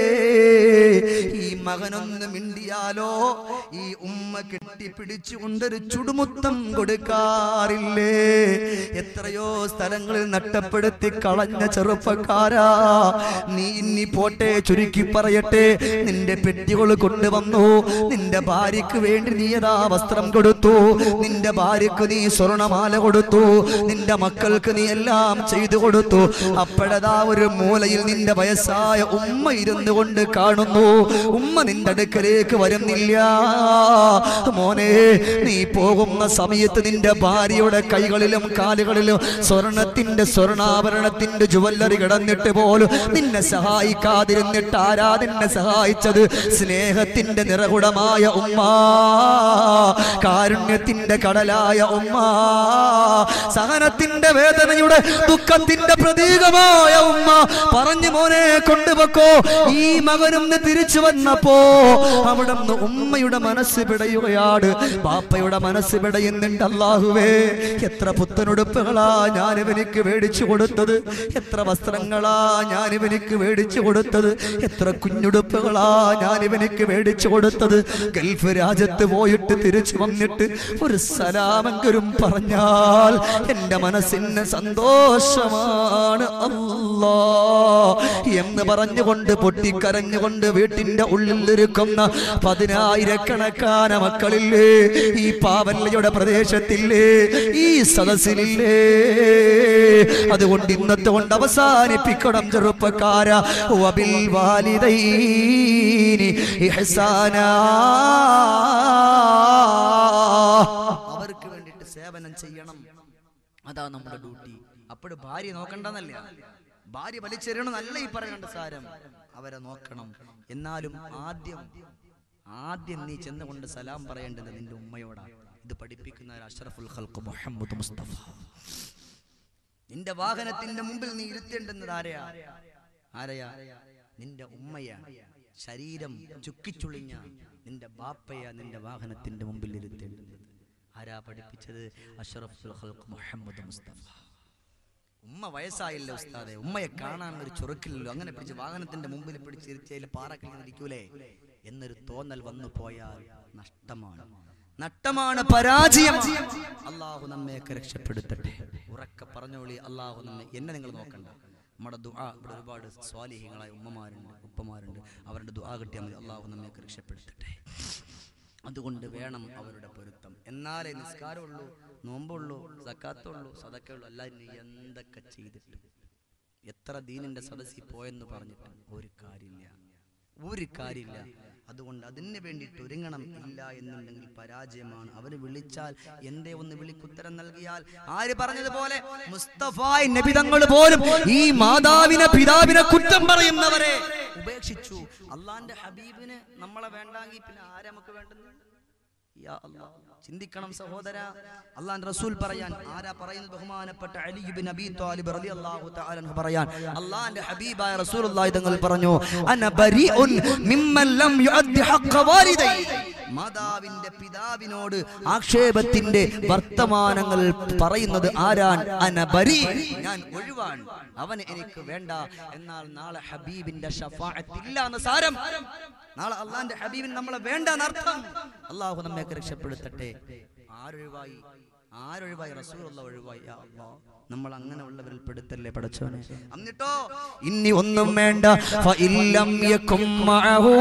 ഈ മകനൊന്ന് മിണ്ടിയാലോ ഈ ഉമ്മ കെട്ടിപ്പിടിച്ചുകൊണ്ടൊരു ചുടുമുത്തം കൊടുക്കാറില്ലേ എത്രയോ സ്ഥലങ്ങളിൽ നഷ്ടപ്പെടുത്തി കളഞ്ഞ ചെറുപ്പക്കാരാ നീ ഇനി പോട്ടെ ചുരുക്കി പറയട്ടെ നിന്റെ പെട്ടികൾ കൊണ്ടുവന്നു നിന്റെ ഭാര്യക്ക് വേണ്ടി നീ ഏതാ വസ്ത്രം കൊടുത്തു നിന്റെ ഭാര്യക്ക് നീ സ്വർണമാല കൊടുത്തു നിന്റെ മക്കൾക്ക് നീ എല്ലാം ചെയ്തു കൊടുത്തു അപ്പോഴതാ ഒരു മൂലയിൽ നിന്റെ വയസ്സായ ഉമ്മ ഇരുന്നു കൊണ്ട് കാണുന്നു ഉമ്മ നിന്റെ അടുക്കലേക്ക് വരുന്നില്ല മോനെ നീ പോകുന്ന സമയത്ത് നിന്റെ ഭാര്യയുടെ കൈകളിലും കാലുകളിലും സ്വർണത്തിന്റെ സ്വർണാഭരണത്തിന്റെ ജുവല്ലറി കിടന്നിട്ട് പോലും നിന്നെ സഹായിക്കാതിരുന്നിട്ട് ആരാ നിന്നെ സഹായിച്ചത് സ്നേഹത്തിന്റെ നിറകുടമായ ഉമ്മ കാരുണ്യത്തിന്റെ കടലായ ഉമ്മ സഹനത്തിന്റെ വേദനയുടെ ദുഃഖത്തിന്റെ പ്രതീകമായ ഉമ്മ പറഞ്ഞു മോനെ കൊണ്ടുപോക്കോ ഈ മകനൊന്ന് തിരിച്ചു വന്നപ്പോ അവിടെ നിന്ന് ഉമ്മയുടെ മനസ്സ് പിടയുകയാണ് ബാപ്പയുടെ മനസ്സ് പിടയുന്നുണ്ട് അല്ലാഹുവേ എത്ര പുത്തനുടുപ്പുകളാ ഞാൻ ഇവനിക്ക് മേടിച്ചു കൊടുത്തത് എത്ര വസ്ത്രങ്ങളാ ഞാൻ ഇവനിക്ക് മേടിച്ചു കൊടുത്തത് എത്ര കുഞ്ഞുടുപ്പുകളാ ഞാൻ ഇവനിക്ക് മേടിച്ചു കൊടുത്തത് ഗൾഫ് രാജ്യത്ത് പോയിട്ട് തിരിച്ചു വന്നിട്ട് ഒരു സലാമെങ്കിലും പറഞ്ഞാൽ എന്റെ മനസ്സിന് സന്തോഷമാണ് അല്ലാ എന്ന് പറഞ്ഞുകൊണ്ട് പൊട്ടിക്കരഞ്ഞുകൊണ്ട് വീട്ടിന്റെ ഉള്ളിൽ ഇരിക്കുന്ന പതിനായിരക്കണക്കാന മക്കളില്ലേ ഈ പാവല്ലയുടെ പ്രദേശത്തില്ലേ ഈ സദസ്സിലില്ലേ അതുകൊണ്ട് ഇന്നത്തെ കൊണ്ട് അവസാനിപ്പിക്കണം ചെറുപ്പക്കാര വബിൽ വാലിദൈനി ഇഹ്സാനാ അവർക്ക് വേണ്ടിയിട്ട് സേവനം ചെയ്യണം അതാ നമ്മുടെ ഡ്യൂട്ടി അപ്പോൾ ഭാര്യ നോക്കണ്ടെന്നല്ല ഭാര്യ വലിച്ചെറിയണമെന്നല്ല ഈ പറയേണ്ട സാരം അവരെ നോക്കണം എന്നാലും ആദ്യം ആദ്യം നീ ചെന്നുകൊണ്ട് സലാം പറയേണ്ടത് നിന്റെ ഉമ്മയോടാണ് ഇത് പഠിപ്പിക്കുന്ന ഒരു അഷ്റഫുൽ ഖൽഖ് മുഹമ്മദ് മുസ്തഫ നിന്റെ വാഹനത്തിന്റെ മുമ്പിൽ നീ ഇരുത്തേണ്ടുന്നത് ആരെയാ ആരെയാ നിന്റെ ഉമ്മയാ ശരീരം ചുക്കിച്ചുളിഞ്ഞ നിന്റെ ബാപ്പയാ നിന്റെ വാഹനത്തിന്റെ മുമ്പിൽ ഇരുത്തേണ്ടുന്നത് ആരാ പഠിപ്പിച്ചത് അഷ്റഫുൽ ഖൽഖ് മുഹമ്മദ് മുസ്തഫ ഉമ്മ വയസ്സായില്ല ഉസ്താദെ ഉമ്മയെ കാണാൻ ഒരു ചൊറുക്കില്ലല്ലോ അങ്ങനെ പിടിച്ച് വാഹനത്തിന്റെ മുമ്പിൽ പിടിച്ചിരുത്തിയതിൽ പാറക്കിരിക്കുമല്ലേ എന്നൊരു തോന്നൽ വന്നു പോയാൽ നഷ്ടമാണ് നഷ്ടമാണ് പരാജയം അള്ളാഹു നമ്മയൊക്കെ രക്ഷപ്പെടുത്തട്ടെ ഉറക്കെ പറഞ്ഞോളി അള്ളാഹു നമ്മെ എന്നെ നിങ്ങൾ നോക്കണ്ട നമ്മുടെ ദുആ ഇവിടെ ഒരുപാട് സ്വാലിഹ്യങ്ങളായ ഉമ്മമാരുണ്ട് ഉപ്പമാരുണ്ട് അവരുടെ ദുആ കിട്ടിയാൽ മതി അള്ളാഹു നമ്മയൊക്കെ രക്ഷപ്പെടുത്തട്ടെ അതുകൊണ്ട് വേണം അവരുടെ പൊരുത്തം എന്നാലേ നിസ്കാരമുള്ളൂ നോമ്പുള്ളൂ സക്കാത്തുള്ളൂ സതക്കുള്ളൂ അല്ലാതെ നീ എന്തൊക്കെ ചെയ്തിട്ട് എത്ര ദീനിന്റെ സദസ്സിൽ പോയെന്ന് പറഞ്ഞിട്ട് ഒരു കാര്യമില്ല ഒരു കാര്യമില്ല അതുകൊണ്ട് അതിന് വേണ്ടിയിട്ട് ഒരുങ്ങണം ഇല്ല എന്നുണ്ടെങ്കിൽ പരാജയമാണ് അവര് വിളിച്ചാൽ എന്തേ ഒന്ന് വിളിക്കുത്തരം നൽകിയാൽ ആര് പറഞ്ഞതുപോലെ മുസ്തഫായ് നബിതങ്ങൾ പോലും ഈ മാതാവിനെ പിതാവിനെ കുറ്റം പറയുന്നവരെ ഉപേക്ഷിച്ചു അള്ളാന്റെ ഹബീബിന് നമ്മളെ വേണ്ടാങ്കിൽ പിന്നെ ആരെ നമുക്ക് വേണ്ടുന്നത് യാ അല്ലാ. ചിന്തിക്കണം സഹോദര അള്ളാന്റെ റസൂൽ പറയാൻ ആരാ പറയുന്നത് ബഹുമാനപ്പെട്ട അലി ഇബ്നു അബീ ത്വാലിബ് റളിയല്ലാഹു തആല അൻഹു പറയാൻ അള്ളാന്റെ ഹബീബായ റസൂലുള്ളാഹി തങ്ങൾ പറഞ്ഞു അന ബരീഉൻ മിമ്മൻ ലം യുഅദ്ദി ഹഖ്ഖ വാലിദൈ മാതാവിന്റെ പിതാവിനോട് ആക്ഷേപത്തിന്റെ വർത്തമാനങ്ങൾ പറയുന്നത് ആരാൻ അനബരി ഞാൻ ഒഴിവാൻ അവന് എനിക്ക് വേണ്ട എന്നാൽ നാളെ ഹബീബിന്റെ ഷഫാഅത്തില്ല എന്ന് സാരം നാളെ അള്ളാന്റെ ഹബീബിന് നമ്മളെ വേണ്ട എന്നർത്ഥം അള്ളാഹു നമ്മയൊക്കെ രക്ഷപ്പെടുത്തട്ടെ ആരൊഴിവായി ആരൊഴിവായി റസൂലുള്ള ഒഴിവായി യാ അല്ലാഹ്. നമ്മൾ അങ്ങനെ ഉള്ളവരിൽ പെടുത്തല്ലേ പടച്ചോനെ എന്നിട്ടോ ഇനി ഒന്നും വേണ്ട ഫഇല്ലം യകും മഅഹു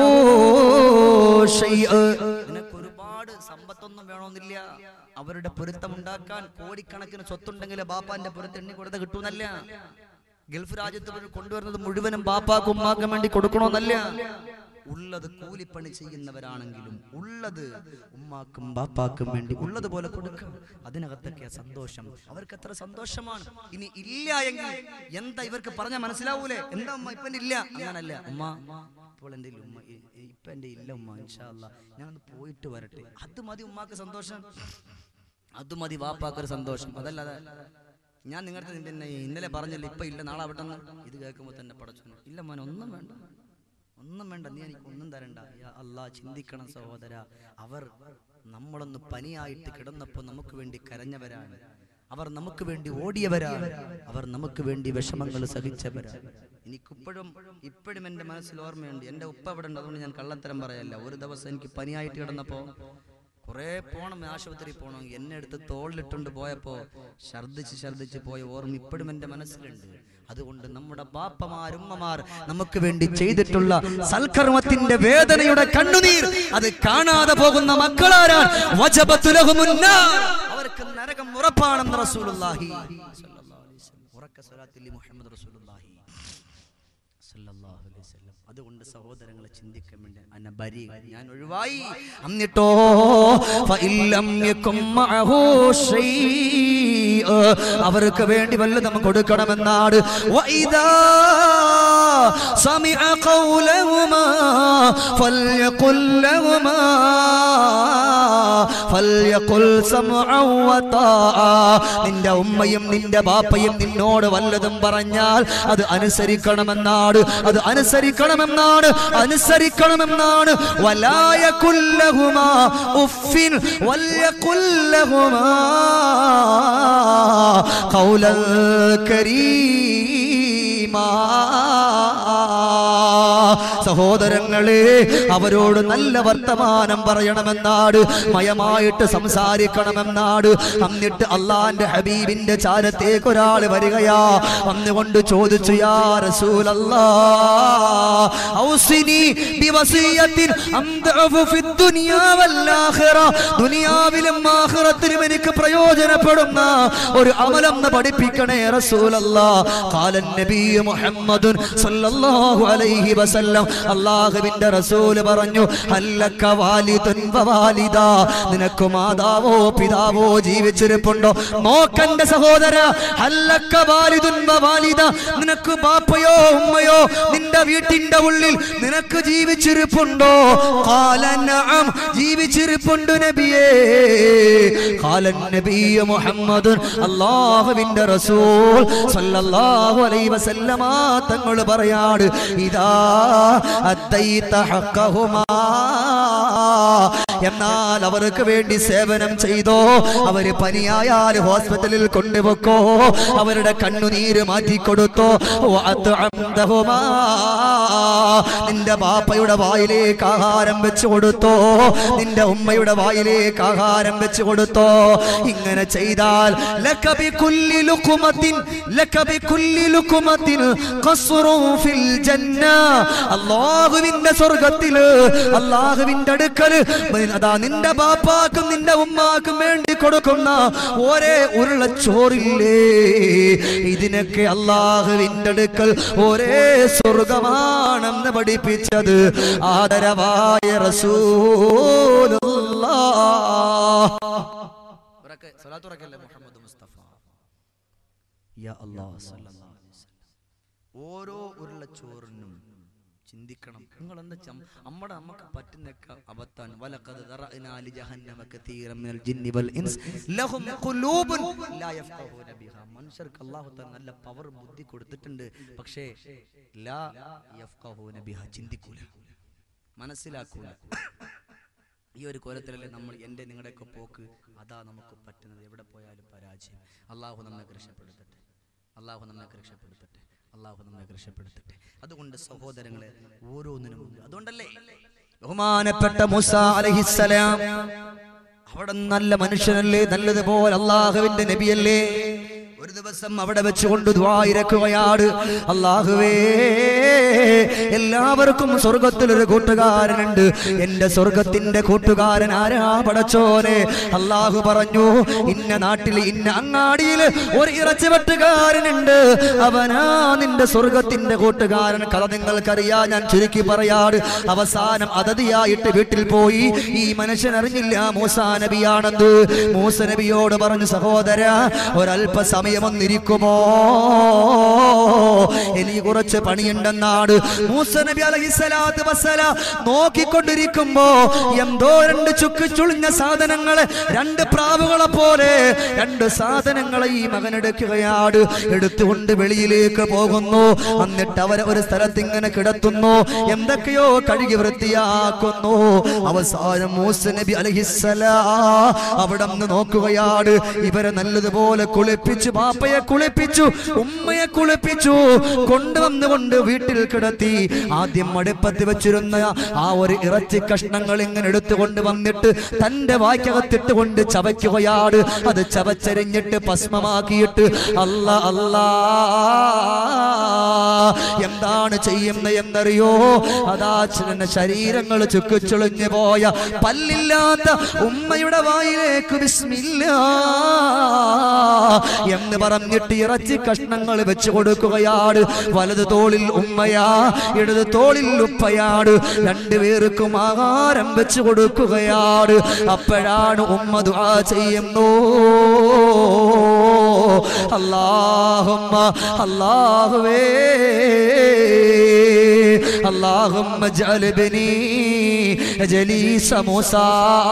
ഷൈഅ നിനക്ക് ഒരുപാട് സമ്പത്തൊന്നും വേണമെന്നില്ല അവരുടെ പൊരുത്തം ഉണ്ടാക്കാൻ കോടിക്കണക്കിന് സ്വത്തുണ്ടെങ്കിൽ ബാപ്പാന്റെ പൊരുത്തം എണ്ണി കൊടുത്ത കിട്ടൂന്നല്ല ഗൾഫ് രാജ്യത്ത് ഇവര് കൊണ്ടുവരുന്നത് മുഴുവനും ബാപ്പാക്കും ഉമ്മാക്കും വേണ്ടി കൊടുക്കണമെന്നല്ല ഉള്ളത് കൂലിപ്പണി ചെയ്യുന്നവരാണെങ്കിലും ഉള്ളത് ഉമ്മാക്കും ബാപ്പാക്കും വേണ്ടി ഉള്ളത് പോലെ കൊടുക്കണം അതിനകത്തൊക്കെ സന്തോഷം അവർക്ക് എത്ര സന്തോഷമാണ് ഇനി ഇല്ല എങ്കിൽ എന്താ ഇവർക്ക് പറഞ്ഞാൽ മനസ്സിലാവൂലേ എന്താ ഉമ്മ ഇപ്പൊ ഇല്ല അങ്ങനല്ല ഉമ്മ ഇപ്പോൾ എൻ്റെ ഉമ്മ ഇ- ഇ- ഇപ്പൊ എൻ്റെ ഇല്ല ഉമ്മ ഇൻഷാ അല്ലാ ഞാനൊന്ന് പോയിട്ട് വരട്ടെ അത് മതി ഉമ്മാക്ക് സന്തോഷം അത് മതി വാപ്പാക്കൊരു സന്തോഷം അതല്ലാതെ ഞാൻ നിങ്ങളുടെ പിന്നെ ഇന്നലെ പറഞ്ഞല്ലോ ഇപ്പൊ ഇല്ല നാളെ അവിടെ ഇത് കേൾക്കുമ്പോൾ തന്നെ പടച്ചു ഇല്ല മോനെ ഒന്നും വേണ്ട ഒന്നും വേണ്ട നീ എനിക്ക് ഒന്നും തരണ്ട യാ അല്ലാ ചിന്തിക്കണം സഹോദര അവർ നമ്മളൊന്ന് പനിയായിട്ട് കിടന്നപ്പോൾ നമുക്ക് വേണ്ടി കരഞ്ഞവരാണ് അവർ നമുക്ക് വേണ്ടി ഓടിയവരാണ് അവർ നമുക്ക് വേണ്ടി വിഷമങ്ങൾ സഹിച്ചവരാണ് എനിക്കിപ്പോഴും ഇപ്പോഴും എൻ്റെ മനസ്സിൽ ഓർമ്മയുണ്ട് എൻ്റെ ഉപ്പ ഇവിടെ ഉണ്ട് അതുകൊണ്ട് ഞാൻ കള്ളത്തരം പറയല്ല ഒരു ദിവസം എനിക്ക് പനിയായിട്ട് കിടന്നപ്പോൾ കുറേ പോണം ആശുപത്രിയിൽ പോകണം എന്നെ എടുത്ത് തോളിലിട്ടുണ്ട് പോയപ്പോ ഛർദ്ദിച്ച് ഛർദ്ദിച്ച് പോയ ഓർമ്മ ഇപ്പോഴും എൻ്റെ മനസ്സിലുണ്ട് അതുകൊണ്ട് നമ്മുടെ ബാപ്പമാർ ഉമ്മമാർ നമുക്ക് വേണ്ടി ചെയ്തിട്ടുള്ള സൽക്കർമ്മത്തിന്റെ വേദനയുടെ കണ്ണുനീർ അത് കാണാതെ പോകുന്ന മക്കളാരാൻ വജബത്തു ലഹുമുന്നാർ. അവർക്ക് നരകം ഉറപ്പാണെന്ന് റസൂലുള്ളാഹി സ്വല്ലല്ലാഹു അലൈഹി വസല്ലം. ഉറക്ക സ്വലാത്തിൽ മുഹമ്മദ് റസൂലുള്ളാഹി സല്ലല്ലാഹു അലൈഹി വസല്ലം. അതുകൊണ്ട് സഹോദരങ്ങളെ ചിന്തിക്കാൻ വേണ്ടി അനബരി ഞാൻ ഒഴിവായി എന്നിട്ടോ ഫഇല്ലം യകും മഅഹു ഷൈഅ അവർക്ക് വേണ്ടി വല്ലതും കൊടുക്കണമെന്നാണ് വഇദാ സമിഅ ഖൗലഹുമാ ഫൽയഖുൽ ലഹുമാ ഫൽയഖുൽ സമഅ വതാഅ നിന്റെ ഉമ്മയും നിന്റെ ബാപ്പയും നിന്നോട് വല്ലതും പറഞ്ഞാൽ അത് അനുസരിക്കണമെന്നാണ് അത് അനുസരിക്കണമെന്നാണ് അനുസരിക്കണമെന്നാണ് വലായ കുല്ലഹുമാ ഉഫിൻ വല്യകുല്ലഹുമാ ഖൗലൽ കരീമാ സഹോദരങ്ങളെ അവരോട് നല്ല വർത്തമാനം പറയണമെന്നാണ് മയമായിട്ട് സംസാരിക്കണമെന്നാണ് എന്നിട്ട് അള്ളാന്റെ ഹബീബിന്റെ ചാരത്തേക്ക് ഒരാൾ വരികയാ വന്നുകൊണ്ട് ചോദിച്ചു യാ റസൂലല്ലാ ഔസിനി ബിവസിയത്തിൻ അംദഉ ഫിദ്ദുനിയാ വല്ലാഖിറ ദുനിയാവിലും ആഖിറത്തിലും എനിക്ക് പ്രയോജനപ്പെടുന്ന ഒരു അമലെന്ന് പഠിപ്പിക്കണേ റസൂലല്ലാ ഖാലൻ നബി മുഹമ്മദുൻ സല്ലല്ലാഹു അലൈഹി വസല്ലം അല്ലാഹുവിന്റെ റസൂല് പറഞ്ഞു ഹല്ലക വാലിദുൻ വവാലിദ നിനക്ക് മാതാവോ പിതാവോ ജീവിച്ചിരിപ്പുണ്ടോ നോക്കന്റെ സഹോദര ഹല്ലക വാലിദുൻ വവാലിദ നിനക്ക് ബാപ്പയോ ഉമ്മയോ നിന്റെ വീട്ടിന്റെ ഉള്ളിൽ നിനക്ക് ജീവിച്ചിരിപ്പുണ്ടോ ഖാല നഅം ജീവിച്ചിരിപ്പുണ്ട് നബിയേ ഖാലൻ നബിയ മുഹമ്മദ് അല്ലാഹുവിന്റെ റസൂൽ സല്ലല്ലാഹു അലൈഹി വസല്ലമ തങ്ങൾ പറയാണ് ഇദാ അദ്ദൈത ഹഖഹുമാ എന്നാൽ അവർക്ക് വേണ്ടി സേവനം ചെയ്തോ അവര് പനിയായാൽ ഹോസ്പിറ്റലിൽ കൊണ്ടുപോക്കോ അവരുടെ കണ്ണുനീര് മാറ്റിക്കൊടുത്തോ വഅത്അംതഹുമാ. നിന്റെ ബാപ്പയുടെ വായിലേക്ക് ആഹാരം വെച്ച് കൊടുത്തോ നിന്റെ ഉമ്മയുടെ വായിലേക്ക് ആഹാരം വെച്ച് കൊടുത്തോ ഇങ്ങനെ ചെയ്താൽ ലകബി കുല്ലി ലുഖ്മത്തിൻ ലകബി കുല്ലി ലുഖ്മത്തിൻ ഖസ്റുൻ ഫിൽ ജന്ന അല്ലാഹുവിന്റെ സ്വർഗ്ഗത്തില് അല്ലാഹുവിന്റെ അടുക്കൽ അതാ നിന്റെ ബാപ്പാക്കും നിന്റെ ഉമ്മാക്കും വേണ്ടി കൊടുക്കുന്ന ഒരേ ഉരുള ചോറില്ലേ ഇതിനൊക്കെ അള്ളാഹുവിന്റെ അടുക്കൽ ഒരേ സ്വർഗമാണെന്ന് പഠിപ്പിച്ചത് ആദരവായ റസൂലുള്ളാഹ് മുഹമ്മദ് മുസ്തഫ യാ അല്ലാഹ് സല്ലല്ലാഹു അലൈഹി വസല്ലം. ഓരോ ഉരുളച്ചോറിനും ചിന്തിക്കണം നിങ്ങൾ എന്താ നമ്മുടെ നമുക്ക് പറ്റുന്നൊക്കെ അബത്താണ് വലഖദ് ദറഅനാ ലി ജഹന്നമ കതീറൻ മിനൽ ജിന്നി വൽ ഇൻസ് ലഹും ഖുലൂബുൻ ലാ യഫ്ഖഹൂന ബിഹാ മനുഷ്യർക്ക് അല്ലാഹു തആല നല്ല പവർ ബുദ്ധി കൊടുത്തിട്ടുണ്ട് പക്ഷേ ലാ യഫ്ഖഹൂന ബിഹാ ചിന്തിക്കൂല മനസ്സിലാക്കൂല ഈ ഒരു കോലത്തിലല്ലേ നമ്മൾ എൻ്റെ നിങ്ങളുടെയൊക്കെ പോക്ക് അതാ നമുക്ക് പറ്റുന്നത് എവിടെ പോയാലും പരാജയം അള്ളാഹു നമ്മെ രക്ഷപ്പെടുത്തട്ടെ അള്ളാഹു നമ്മെ രക്ഷപ്പെടുത്തട്ടെ അള്ളാഹു നമ്മെ രക്ഷപ്പെടുത്തട്ടെ അതുകൊണ്ട് സഹോദരങ്ങളെ ഓരോന്നിനും മുമ്പ് അതുകൊണ്ടല്ലേ ബഹുമാനപ്പെട്ട മൂസ അലഹിസലാം അവിടെ നല്ല മനുഷ്യനല്ലേ നല്ലതുപോലെ അള്ളാഹുവിന്റെ നബിയല്ലേ ഒരു ദിവസം അവിടെ വെച്ചുകൊണ്ട് ദ്വായിരക്കുകയാണ് അള്ളാഹുവേ എല്ലാവർക്കും സ്വർഗത്തിൽ ഒരു കൂട്ടുകാരനുണ്ട് എന്റെ സ്വർഗത്തിന്റെ കൂട്ടുകാരൻ ആരാ പടച്ചോനെ അള്ളാഹു പറഞ്ഞു ഇന്ന നാട്ടിൽ ഇന്ന അങ്ങാടിയിൽ ഒരു ഇറച്ചി വെട്ടുകാരനുണ്ട് അവനാ നിന്റെ സ്വർഗത്തിന്റെ കൂട്ടുകാരൻ കഥ നിങ്ങൾക്കറിയാ ഞാൻ ചുരുക്കി പറയാട് അവസാനം അതതിയായിട്ട് വീട്ടിൽ പോയി ഈ മനുഷ്യൻ അറിഞ്ഞില്ല മൂസാ നബിയാണെന്ന് മൂസ നബിയോട് പറഞ്ഞു സഹോദര ഒരല്പസമയം ഒന്നിരിക്കുമോ എനിക്ക് കുറച്ച് പണിയുണ്ടെന്നാണ് മൂസ നബി അലഹിസലാത്ത് വസ്സല നോക്കിക്കൊണ്ടിരിക്കുമ്പോ എന്തോ രണ്ട് ചുക്ക് ചുളിഞ്ഞ സാധനങ്ങളെ രണ്ട് പ്രാവുകളെ പോലെ രണ്ട് സാധനങ്ങളെ ഈ മകൻ എടുക്കുകയാണ് എടുത്തുകൊണ്ട് വെളിയിലേക്ക് പോകുന്നു എന്നിട്ട് അവരെ ഒരു സ്ഥലത്ത് ഇങ്ങനെ കിടത്തുന്നു എന്തൊക്കെയോ കഴുകി വൃത്തിയാക്കുന്നു അവസാനം മൂസ നബി അലഹിസലാ അവിടെ നിന്ന് നോക്കുകയാണ് ഇവരെ നല്ലതുപോലെ കുളിപ്പിച്ചു ബാപ്പയെ കുളിപ്പിച്ചു ഉമ്മയെ കുളിപ്പിച്ചു കൊണ്ടുവന്നുകൊണ്ട് വീട്ടിൽ കിടത്തി ആദ്യം അടുപ്പത്ത് വെച്ചിരുന്ന ആ ഒരു ഇറച്ചി കഷ്ണങ്ങൾ ഇങ്ങനെ എടുത്തുകൊണ്ട് വന്നിട്ട് തന്റെ വായ്ക്കകത്തിട്ടുകൊണ്ട് ചവയ്ക്കുകയാണ് അത് ചവച്ചരിഞ്ഞിട്ട് ഭസ്മമാക്കിയിട്ട് അല്ല അല്ലാ എന്താണ് ചെയ്യുന്നത് എന്നറിയോ അതാ ചില ശരീരങ്ങൾ ചുക്കുച്ചുളിഞ്ഞു പോയ പല്ലില്ലാത്ത ഉമ്മയുടെ വായിലേക്ക് വിസ്മില്ല എന്ന് പറഞ്ഞിട്ട് ഇറച്ചി കഷ്ണങ്ങൾ വെച്ച് കൊടുക്കുകയാണ് വലത് തോളിൽ ഉമ്മയാ ഇടത് തോളിൽ ഉപ്പയാണ് രണ്ടുപേർക്കും ആഹാരം വെച്ച് കൊടുക്കുകയാണ് അപ്പോഴാണ് ഉമ്മ ദുആ ചെയ്യുന്നു അല്ലാഹുമ്മ അല്ലാഹുവേ اللهم اجعل ابني جليس موسى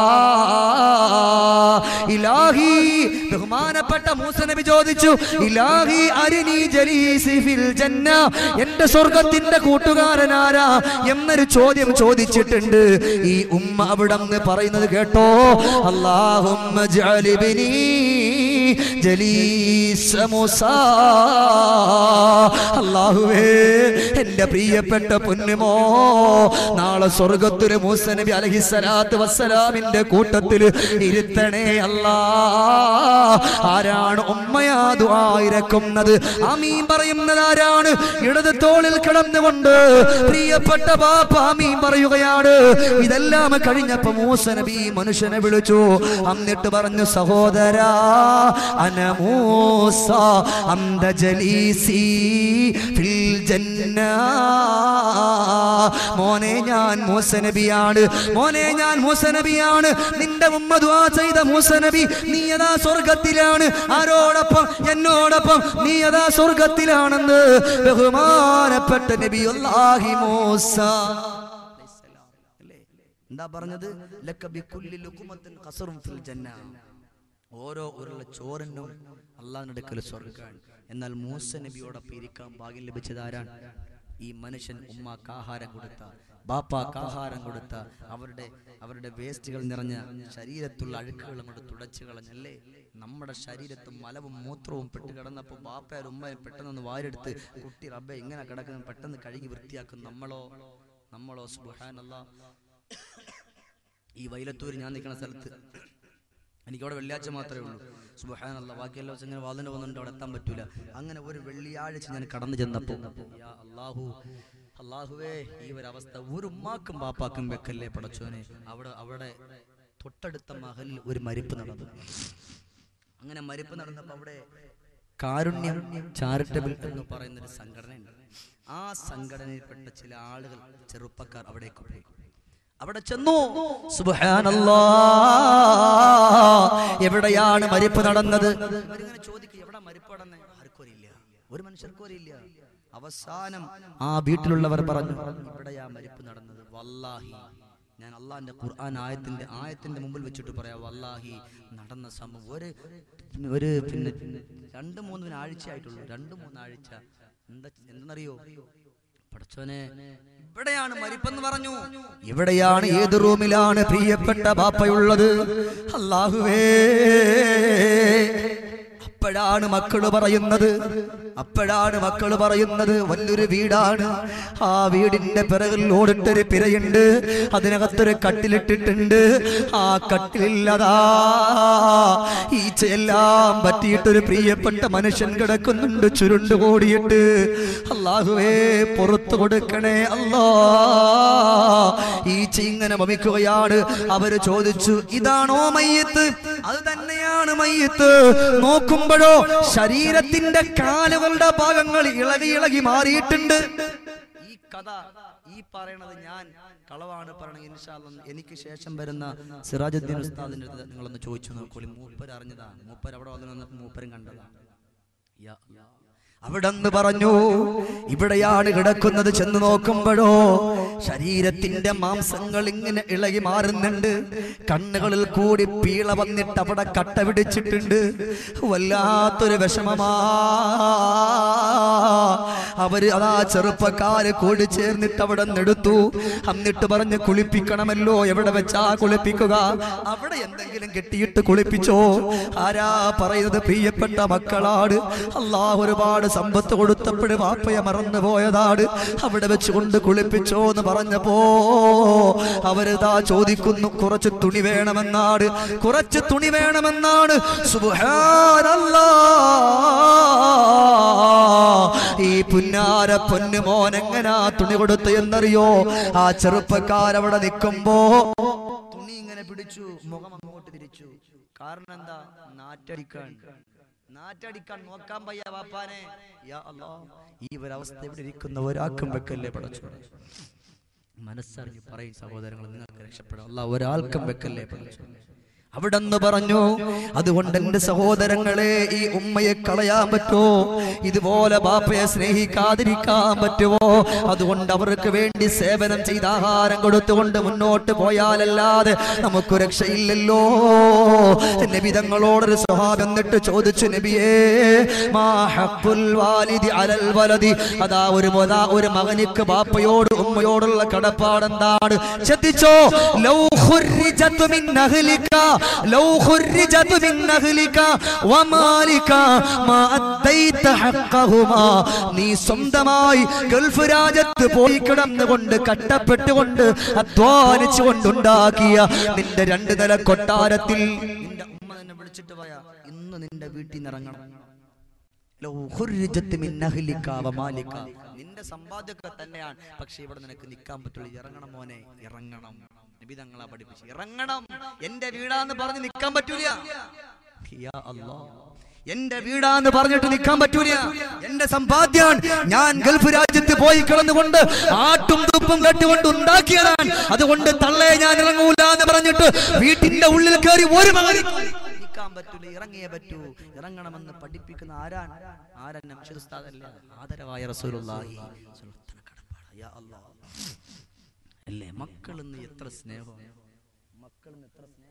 ഇലാഹി ബഹുമാനപ്പെട്ട മൂസ നബി ചോദിച്ചു ഇലാഹി അരിനി ജലീസി ഫിൽ ജന്ന എന്റെ സ്വർഗത്തിന്റെ കൂട്ടുകാരനാരാ എന്നൊരു ചോദ്യം ചോദിച്ചിട്ടുണ്ട് ഈ ഉമ്മ അവിടെ പറയുന്നത് കേട്ടോ അല്ലാഹുമ്മ ജഅൽ ഇബ്നി ജലീസ മൂസ അല്ലാഹുവേ എന്റെ പ്രിയപ്പെട്ട പൊന്നുമോ നാളെ സ്വർഗത്തില് മൂസ നബി അലഹിസലാത്ത് വസ്സലാമിന്റെ കൂട്ടത്തിൽ ഇരുത്തണേ അല്ലാ ആരാണ് ഉമ്മയാ ദുആയിരക്കുന്നത് ആമീൻ പറയുന്നത് ആരാണ് ഇടത് തോളിൽ കിടന്നുകൊണ്ട് പ്രിയപ്പെട്ട ബാപ്പ ആമീൻ പറയുകയാണ് ഇതെല്ലാം കഴിഞ്ഞപ്പോ മൂസ നബി മനുഷ്യനെ വിളിച്ചു എന്നിട്ട് പറഞ്ഞു സഹോദരാ അന മൂസ അന്ത ജലീസി ഫിൽ ജന്ന മോനെ ഞാൻ മൂസ നബിയാണ് മോനെ ഞാൻ മൂസ നബിയാണ് നിന്റെ ഉമ്മ ദുആ ചെയ്ത മൂസ നബി നീ അതാ സ്വർഗത്തിലാണ് ആരോടൊപ്പം എന്നോടൊപ്പം നീ അതാ സ്വർഗത്തിലാണെന്ന് ബഹുമാനപ്പെട്ട നബി അല്ലാഹി മൂസ അല്ലേ എന്താ പറഞ്ഞത് ലക്ക ബിക്കുല്ലി ലുഖ്മത്തിൻ ഖസറും ഫിൽ ജന്ന ഓരോ ഉരുള ചോറിനും അള്ളാഹിന്റെ അടുക്കൽ സ്വർഗ്ഗമാണ് എന്നാൽ മൂസ നബിയോടൊപ്പം ഇരിക്കാൻ ഭാഗ്യം ലഭിച്ചത് ആരാണ് ഈ മനുഷ്യൻ ഉമ്മാക്ക് ആഹാരം കൊടുത്ത ബാപ്പാക്ക് ആഹാരം കൊടുത്ത അവരുടെ അവരുടെ വേസ്റ്റുകൾ നിറഞ്ഞ ശരീരത്തുള്ള അഴുക്കുകൾ അങ്ങോട്ട് തുടച്ചു കളഞ്ഞല്ലേ നമ്മുടെ ശരീരത്തും മലവും മൂത്രവും പെട്ട് കിടന്നപ്പോൾ ബാപ്പയാർ ഉമ്മയും പെട്ടെന്ന് വാരെടുത്ത് കുട്ടി റബ്ബെ ഇങ്ങനെ കിടക്കുന്ന പെട്ടെന്ന് കഴുകി വൃത്തിയാക്കും നമ്മളോ നമ്മളോ സുബാനല്ല ഈ വൈലത്തൂര് ഞാൻ നിൽക്കുന്ന സ്ഥലത്ത് എനിക്കവിടെ വെള്ളിയാഴ്ച മാത്രമേ ഉള്ളൂ സുബഹാനല്ല ബാക്കിയെല്ലാം ദിവസം ഇങ്ങനെ വാതിന് പോകുന്നുണ്ട് അവിടെ എത്താൻ പറ്റൂല അങ്ങനെ ഒരു വെള്ളിയാഴ്ച ഞാൻ കടന്നു ചെന്നപ്പോൾ യാ അല്ലാഹു അള്ളാഹുവേ ഈ ഒരു അവസ്ഥ ഒരു ഉമ്മാക്കും ബാപ്പാക്കും വെക്കല്ലേ പടച്ചോനെ അവിടെ അവിടെ തൊട്ടടുത്ത മഹലിൽ ഒരു മരിപ്പ് നടന്നു അങ്ങനെ മരിപ്പ് നടന്നപ്പോൾ അവിടെ കാരുണ്യം ചാരിറ്റബിൾ എന്ന് പറയുന്ന ഒരു സംഘടനയുണ്ട് ആ സംഘടനയിൽപ്പെട്ട ചില ആളുകൾ ചെറുപ്പക്കാർ അവിടേക്ക് പോയി അവിടെ ചെന്നു സുബ്ഹാനല്ലാ എവിടെയാണ് മരിപ്പ് നടന്നത് അവരിങ്ങനെ ചോദിക്കും എവിടെ മരിപ്പ് നടന്നേ ആർക്കും അറിയില്ല ഒരു മനുഷ്യർക്കും അറിയില്ല അവസാനം ആ വീട്ടിലുള്ളവർ പറഞ്ഞു ഇവിടെയാ മരിപ്പ് നടന്നത് വല്ലാഹി ഞാൻ അള്ളാന്റെ ഖുർആൻ ആയത്തിന്റെ ആയത്തിന്റെ മുമ്പിൽ വെച്ചിട്ട് പറയാം വല്ലാഹി നടന്ന സംഭവം ഒരു ഒരു പിന്നെ രണ്ട് മൂന്ന് ആഴ്ചയായിട്ടുള്ളൂ രണ്ട് മൂന്ന് ആഴ്ച എന്താ എന്തെന്നറിയോ പടച്ചോനെ ഇവിടെയാണ് മരിപ്പെന്ന് പറഞ്ഞു ഇവിടെയാണ് ഏത് റൂമിലാണ് പ്രിയപ്പെട്ട ബാപ്പയുള്ളത് അല്ലാഹുവേ അപ്പോഴാണ് മക്കള് പറയുന്നത് അപ്പോഴാണ് മക്കള് പറയുന്നത് വലിയൊരു വീടാണ് ആ വീടിന്റെ പിറകിൽ ഓടിട്ടൊരു പിരയുണ്ട് അതിനകത്തൊരു കട്ടിലിട്ടിട്ടുണ്ട് ആ കട്ടിലില്ലതാ ഈച്ചയെല്ലാം പറ്റിയിട്ടൊരു പ്രിയപ്പെട്ട മനുഷ്യൻ കിടക്കുന്നുണ്ട് ചുരുണ്ട് കൂടിയിട്ട് അള്ളാഹുവേ പുറത്തു കൊടുക്കണേ അല്ലാ ഈച്ച ഇങ്ങനെ വമിക്കുകയാണ് അവര് ചോദിച്ചു ഇതാണോ മയ്യത്ത് അത് തന്നെയാണ് മയ്യത്ത് നോക്കുമ്പോഴോ ശരീരത്തിന്റെ കാലുകളുടെ ഭാഗങ്ങൾ ഇളകി ഇളകി മാറിയിട്ടുണ്ട് ഈ കഥ ഈ പറയണത് ഞാൻ കളവാണ് പറയണത് ഇൻഷാല്ല എനിക്ക് ശേഷം വരുന്ന സിറാജുദ്ദീൻ ഉസ്താദിന്റെ അടുത്ത് നിങ്ങളൊന്ന് ചോദിച്ചു നോക്കോളി മൂപ്പർ അറിഞ്ഞതാ മൂപ്പർ അവിടെ വന്നു വന്നപ്പോ മൂപ്പരും കണ്ടതാ യാ അല്ലാ. അവിടെന്ന് പറഞ്ഞു ഇവിടെയാണ് കിടക്കുന്നത് ചെന്ന് നോക്കുമ്പോഴോ ശരീരത്തിന്റെ മാംസങ്ങൾ ഇങ്ങനെ ഇളകി മാറുന്നുണ്ട് കണ്ണുകളിൽ കൂടി പീള വന്നിട്ട് അവിടെ കട്ട പിടിച്ചിട്ടുണ്ട് വല്ലാത്തൊരു വിഷമമാ അവര് അതാ ചെറുപ്പക്കാര് കൂടി ചേർന്നിട്ട് അവിടെ നിന്നെടുത്തു എന്നിട്ട് പറഞ്ഞ് കുളിപ്പിക്കണമല്ലോ എവിടെ വെച്ചാ കുളിപ്പിക്കുക അവിടെ എന്തെങ്കിലും കെട്ടിയിട്ട് കുളിപ്പിച്ചോ ആരാ പറയുന്നത് പ്രിയപ്പെട്ട മക്കളാണ് അള്ളാഹ് ഒരുപാട് സമ്പത്ത് കൊടുത്തപ്പോഴ് വാപ്പയെ മറന്നു പോയതാണ് അവിടെ വെച്ചുകൊണ്ട് കുളിപ്പിച്ചോ എന്ന് പറഞ്ഞപ്പോ അവരിതാ ചോദിക്കുന്നു കുറച്ച് തുണി വേണമെന്നാണ് കുറച്ച് തുണി വേണമെന്നാണ് സുബ്ഹാനല്ലാഹ്. ഈ പുന്നാര പൊന്നു മോൻ എങ്ങനാ തുണി കൊടുത്തു എന്നറിയോ ആ ചെറുപ്പക്കാരവിടെ നിൽക്കുമ്പോ തുണി ഇങ്ങനെ പിടിച്ചു മുഖം അങ്ങോട്ട് തിരിച്ചു കാരണം എന്താ നാറ്റടിക്കാൻ നാറ്റടിക്കാൻ നോക്കാൻ പയ്യ വാപ്പാനെ യാ അല്ലാ ഈ ഒരു അവസ്ഥ ഇവിടെ ഇരിക്കുന്ന ഒരാൾക്കും വെക്കല്ലേ പടച്ചു മനസ്സറിഞ്ഞ് പറയും സഹോദരങ്ങൾ നിങ്ങൾക്ക് രക്ഷപ്പെടാം അല്ല ഒരാൾക്കും വെക്കല്ലേ പടച്ചു അവിടെന്ന് പറഞ്ഞു അതുകൊണ്ട് എന്റെ സഹോദരങ്ങളെ ഈ ഉമ്മയെ കളയാൻ പറ്റുമോ ഇതുപോലെ ബാപ്പയെ സ്നേഹിക്കാതിരിക്കാൻ പറ്റുമോ അതുകൊണ്ട് അവർക്ക് വേണ്ടി സേവനം ചെയ്ത് ആഹാരം കൊടുത്തുകൊണ്ട് മുന്നോട്ട് പോയാലല്ലാതെ നമുക്ക് രക്ഷയില്ലല്ലോ നബി തങ്ങളോടൊരു സ്വഭാവം എന്നിട്ട് ചോദിച്ചു നബിയേ മാ ഹഖ്ഖുൽ വാലിദി അലൽ വലദി അതാ ഒരു മുത ഒരു മകനിക്ക് ബാപ്പയോട് ഉമ്മയോടുള്ള കടപ്പാടെന്താണ് ശ്രദ്ധിച്ചോ ലൗ ഖുർരിജത് മിൻ അഹ്ലിക ലൗ ഖുർരിജത് മിൻ അഹ്ലിക വമാലിക മാ അദ്ദൈത ഹഖ്ഖഹുമാ നീ സ്വന്തമായി ഗൾഫ് രാജ്യത്ത് പോയി കിടന്നുകൊണ്ട് കട്ടപ്പെട്ടുകൊണ്ട് അധ്വാനിച്ചുകൊണ്ട് ഉണ്ടാക്കിയ നിന്റെ രണ്ട് നില കൊട്ടാരത്തിൽ നിന്റെ ഉമ്മ നിന്നെ വിളിച്ചിട്ട് പോയാ ഇന്ന് നിന്റെ വീട്ടിൽ നിന്ന് ഇറങ്ങണം ലൗ ഖുർരിജത്ത് മിൻ അഹ്ലിക വമാലിക. നിന്റെ സമ്പാദ്യമൊക്കെ തന്നെയാണ് പക്ഷെ ഇവിടെ നിനക്ക് നിൽക്കാൻ പറ്റുള്ളൂ ഇറങ്ങണം മോനെ ഇറങ്ങണം നബി തങ്ങളാ പഠിപ്പിച്ചു ഇറങ്ങണം എന്റെ വീടാന്ന് പറഞ്ഞ് നിൽക്കാൻ പറ്റൂല യാ അല്ലാ എന്റെ വീടാന്ന് പറഞ്ഞിട്ട് നിൽക്കാൻ പറ്റൂല എന്റെ സമ്പാദ്യാണ് ഞാൻ ഗൾഫ് രാജ്യത്ത് പോയി കിടന്നുകൊണ്ട് ആട്ടും തുപ്പും കെട്ടുകൊണ്ട് ഉണ്ടാക്കിയതാണ് അതുകൊണ്ട് തള്ളേ ഞാൻ ഇറങ്ങൂല എന്ന് പറഞ്ഞിട്ട് വീട്ടിന്റെ ഉള്ളിൽ കയറി ഒരു മകൻ നിൽക്കാൻ പറ്റൂല ഇറങ്ങിയേ പറ്റൂ ഇറങ്ങണമെന്ന് പഠിപ്പിക്കുന്ന ആരാണ് ആരാൻ നംഷദ് ഉസ്താദല്ല ആദരവായ റസൂലുള്ളാഹി സ്വല്ലല്ലാഹു അലൈഹി കടപ്പാടാ യാ അല്ലാ അല്ലേ മക്കൾ ഇന്ന് എത്ര സ്നേഹം മക്കൾ ഇന്ന് എത്ര സ്നേഹം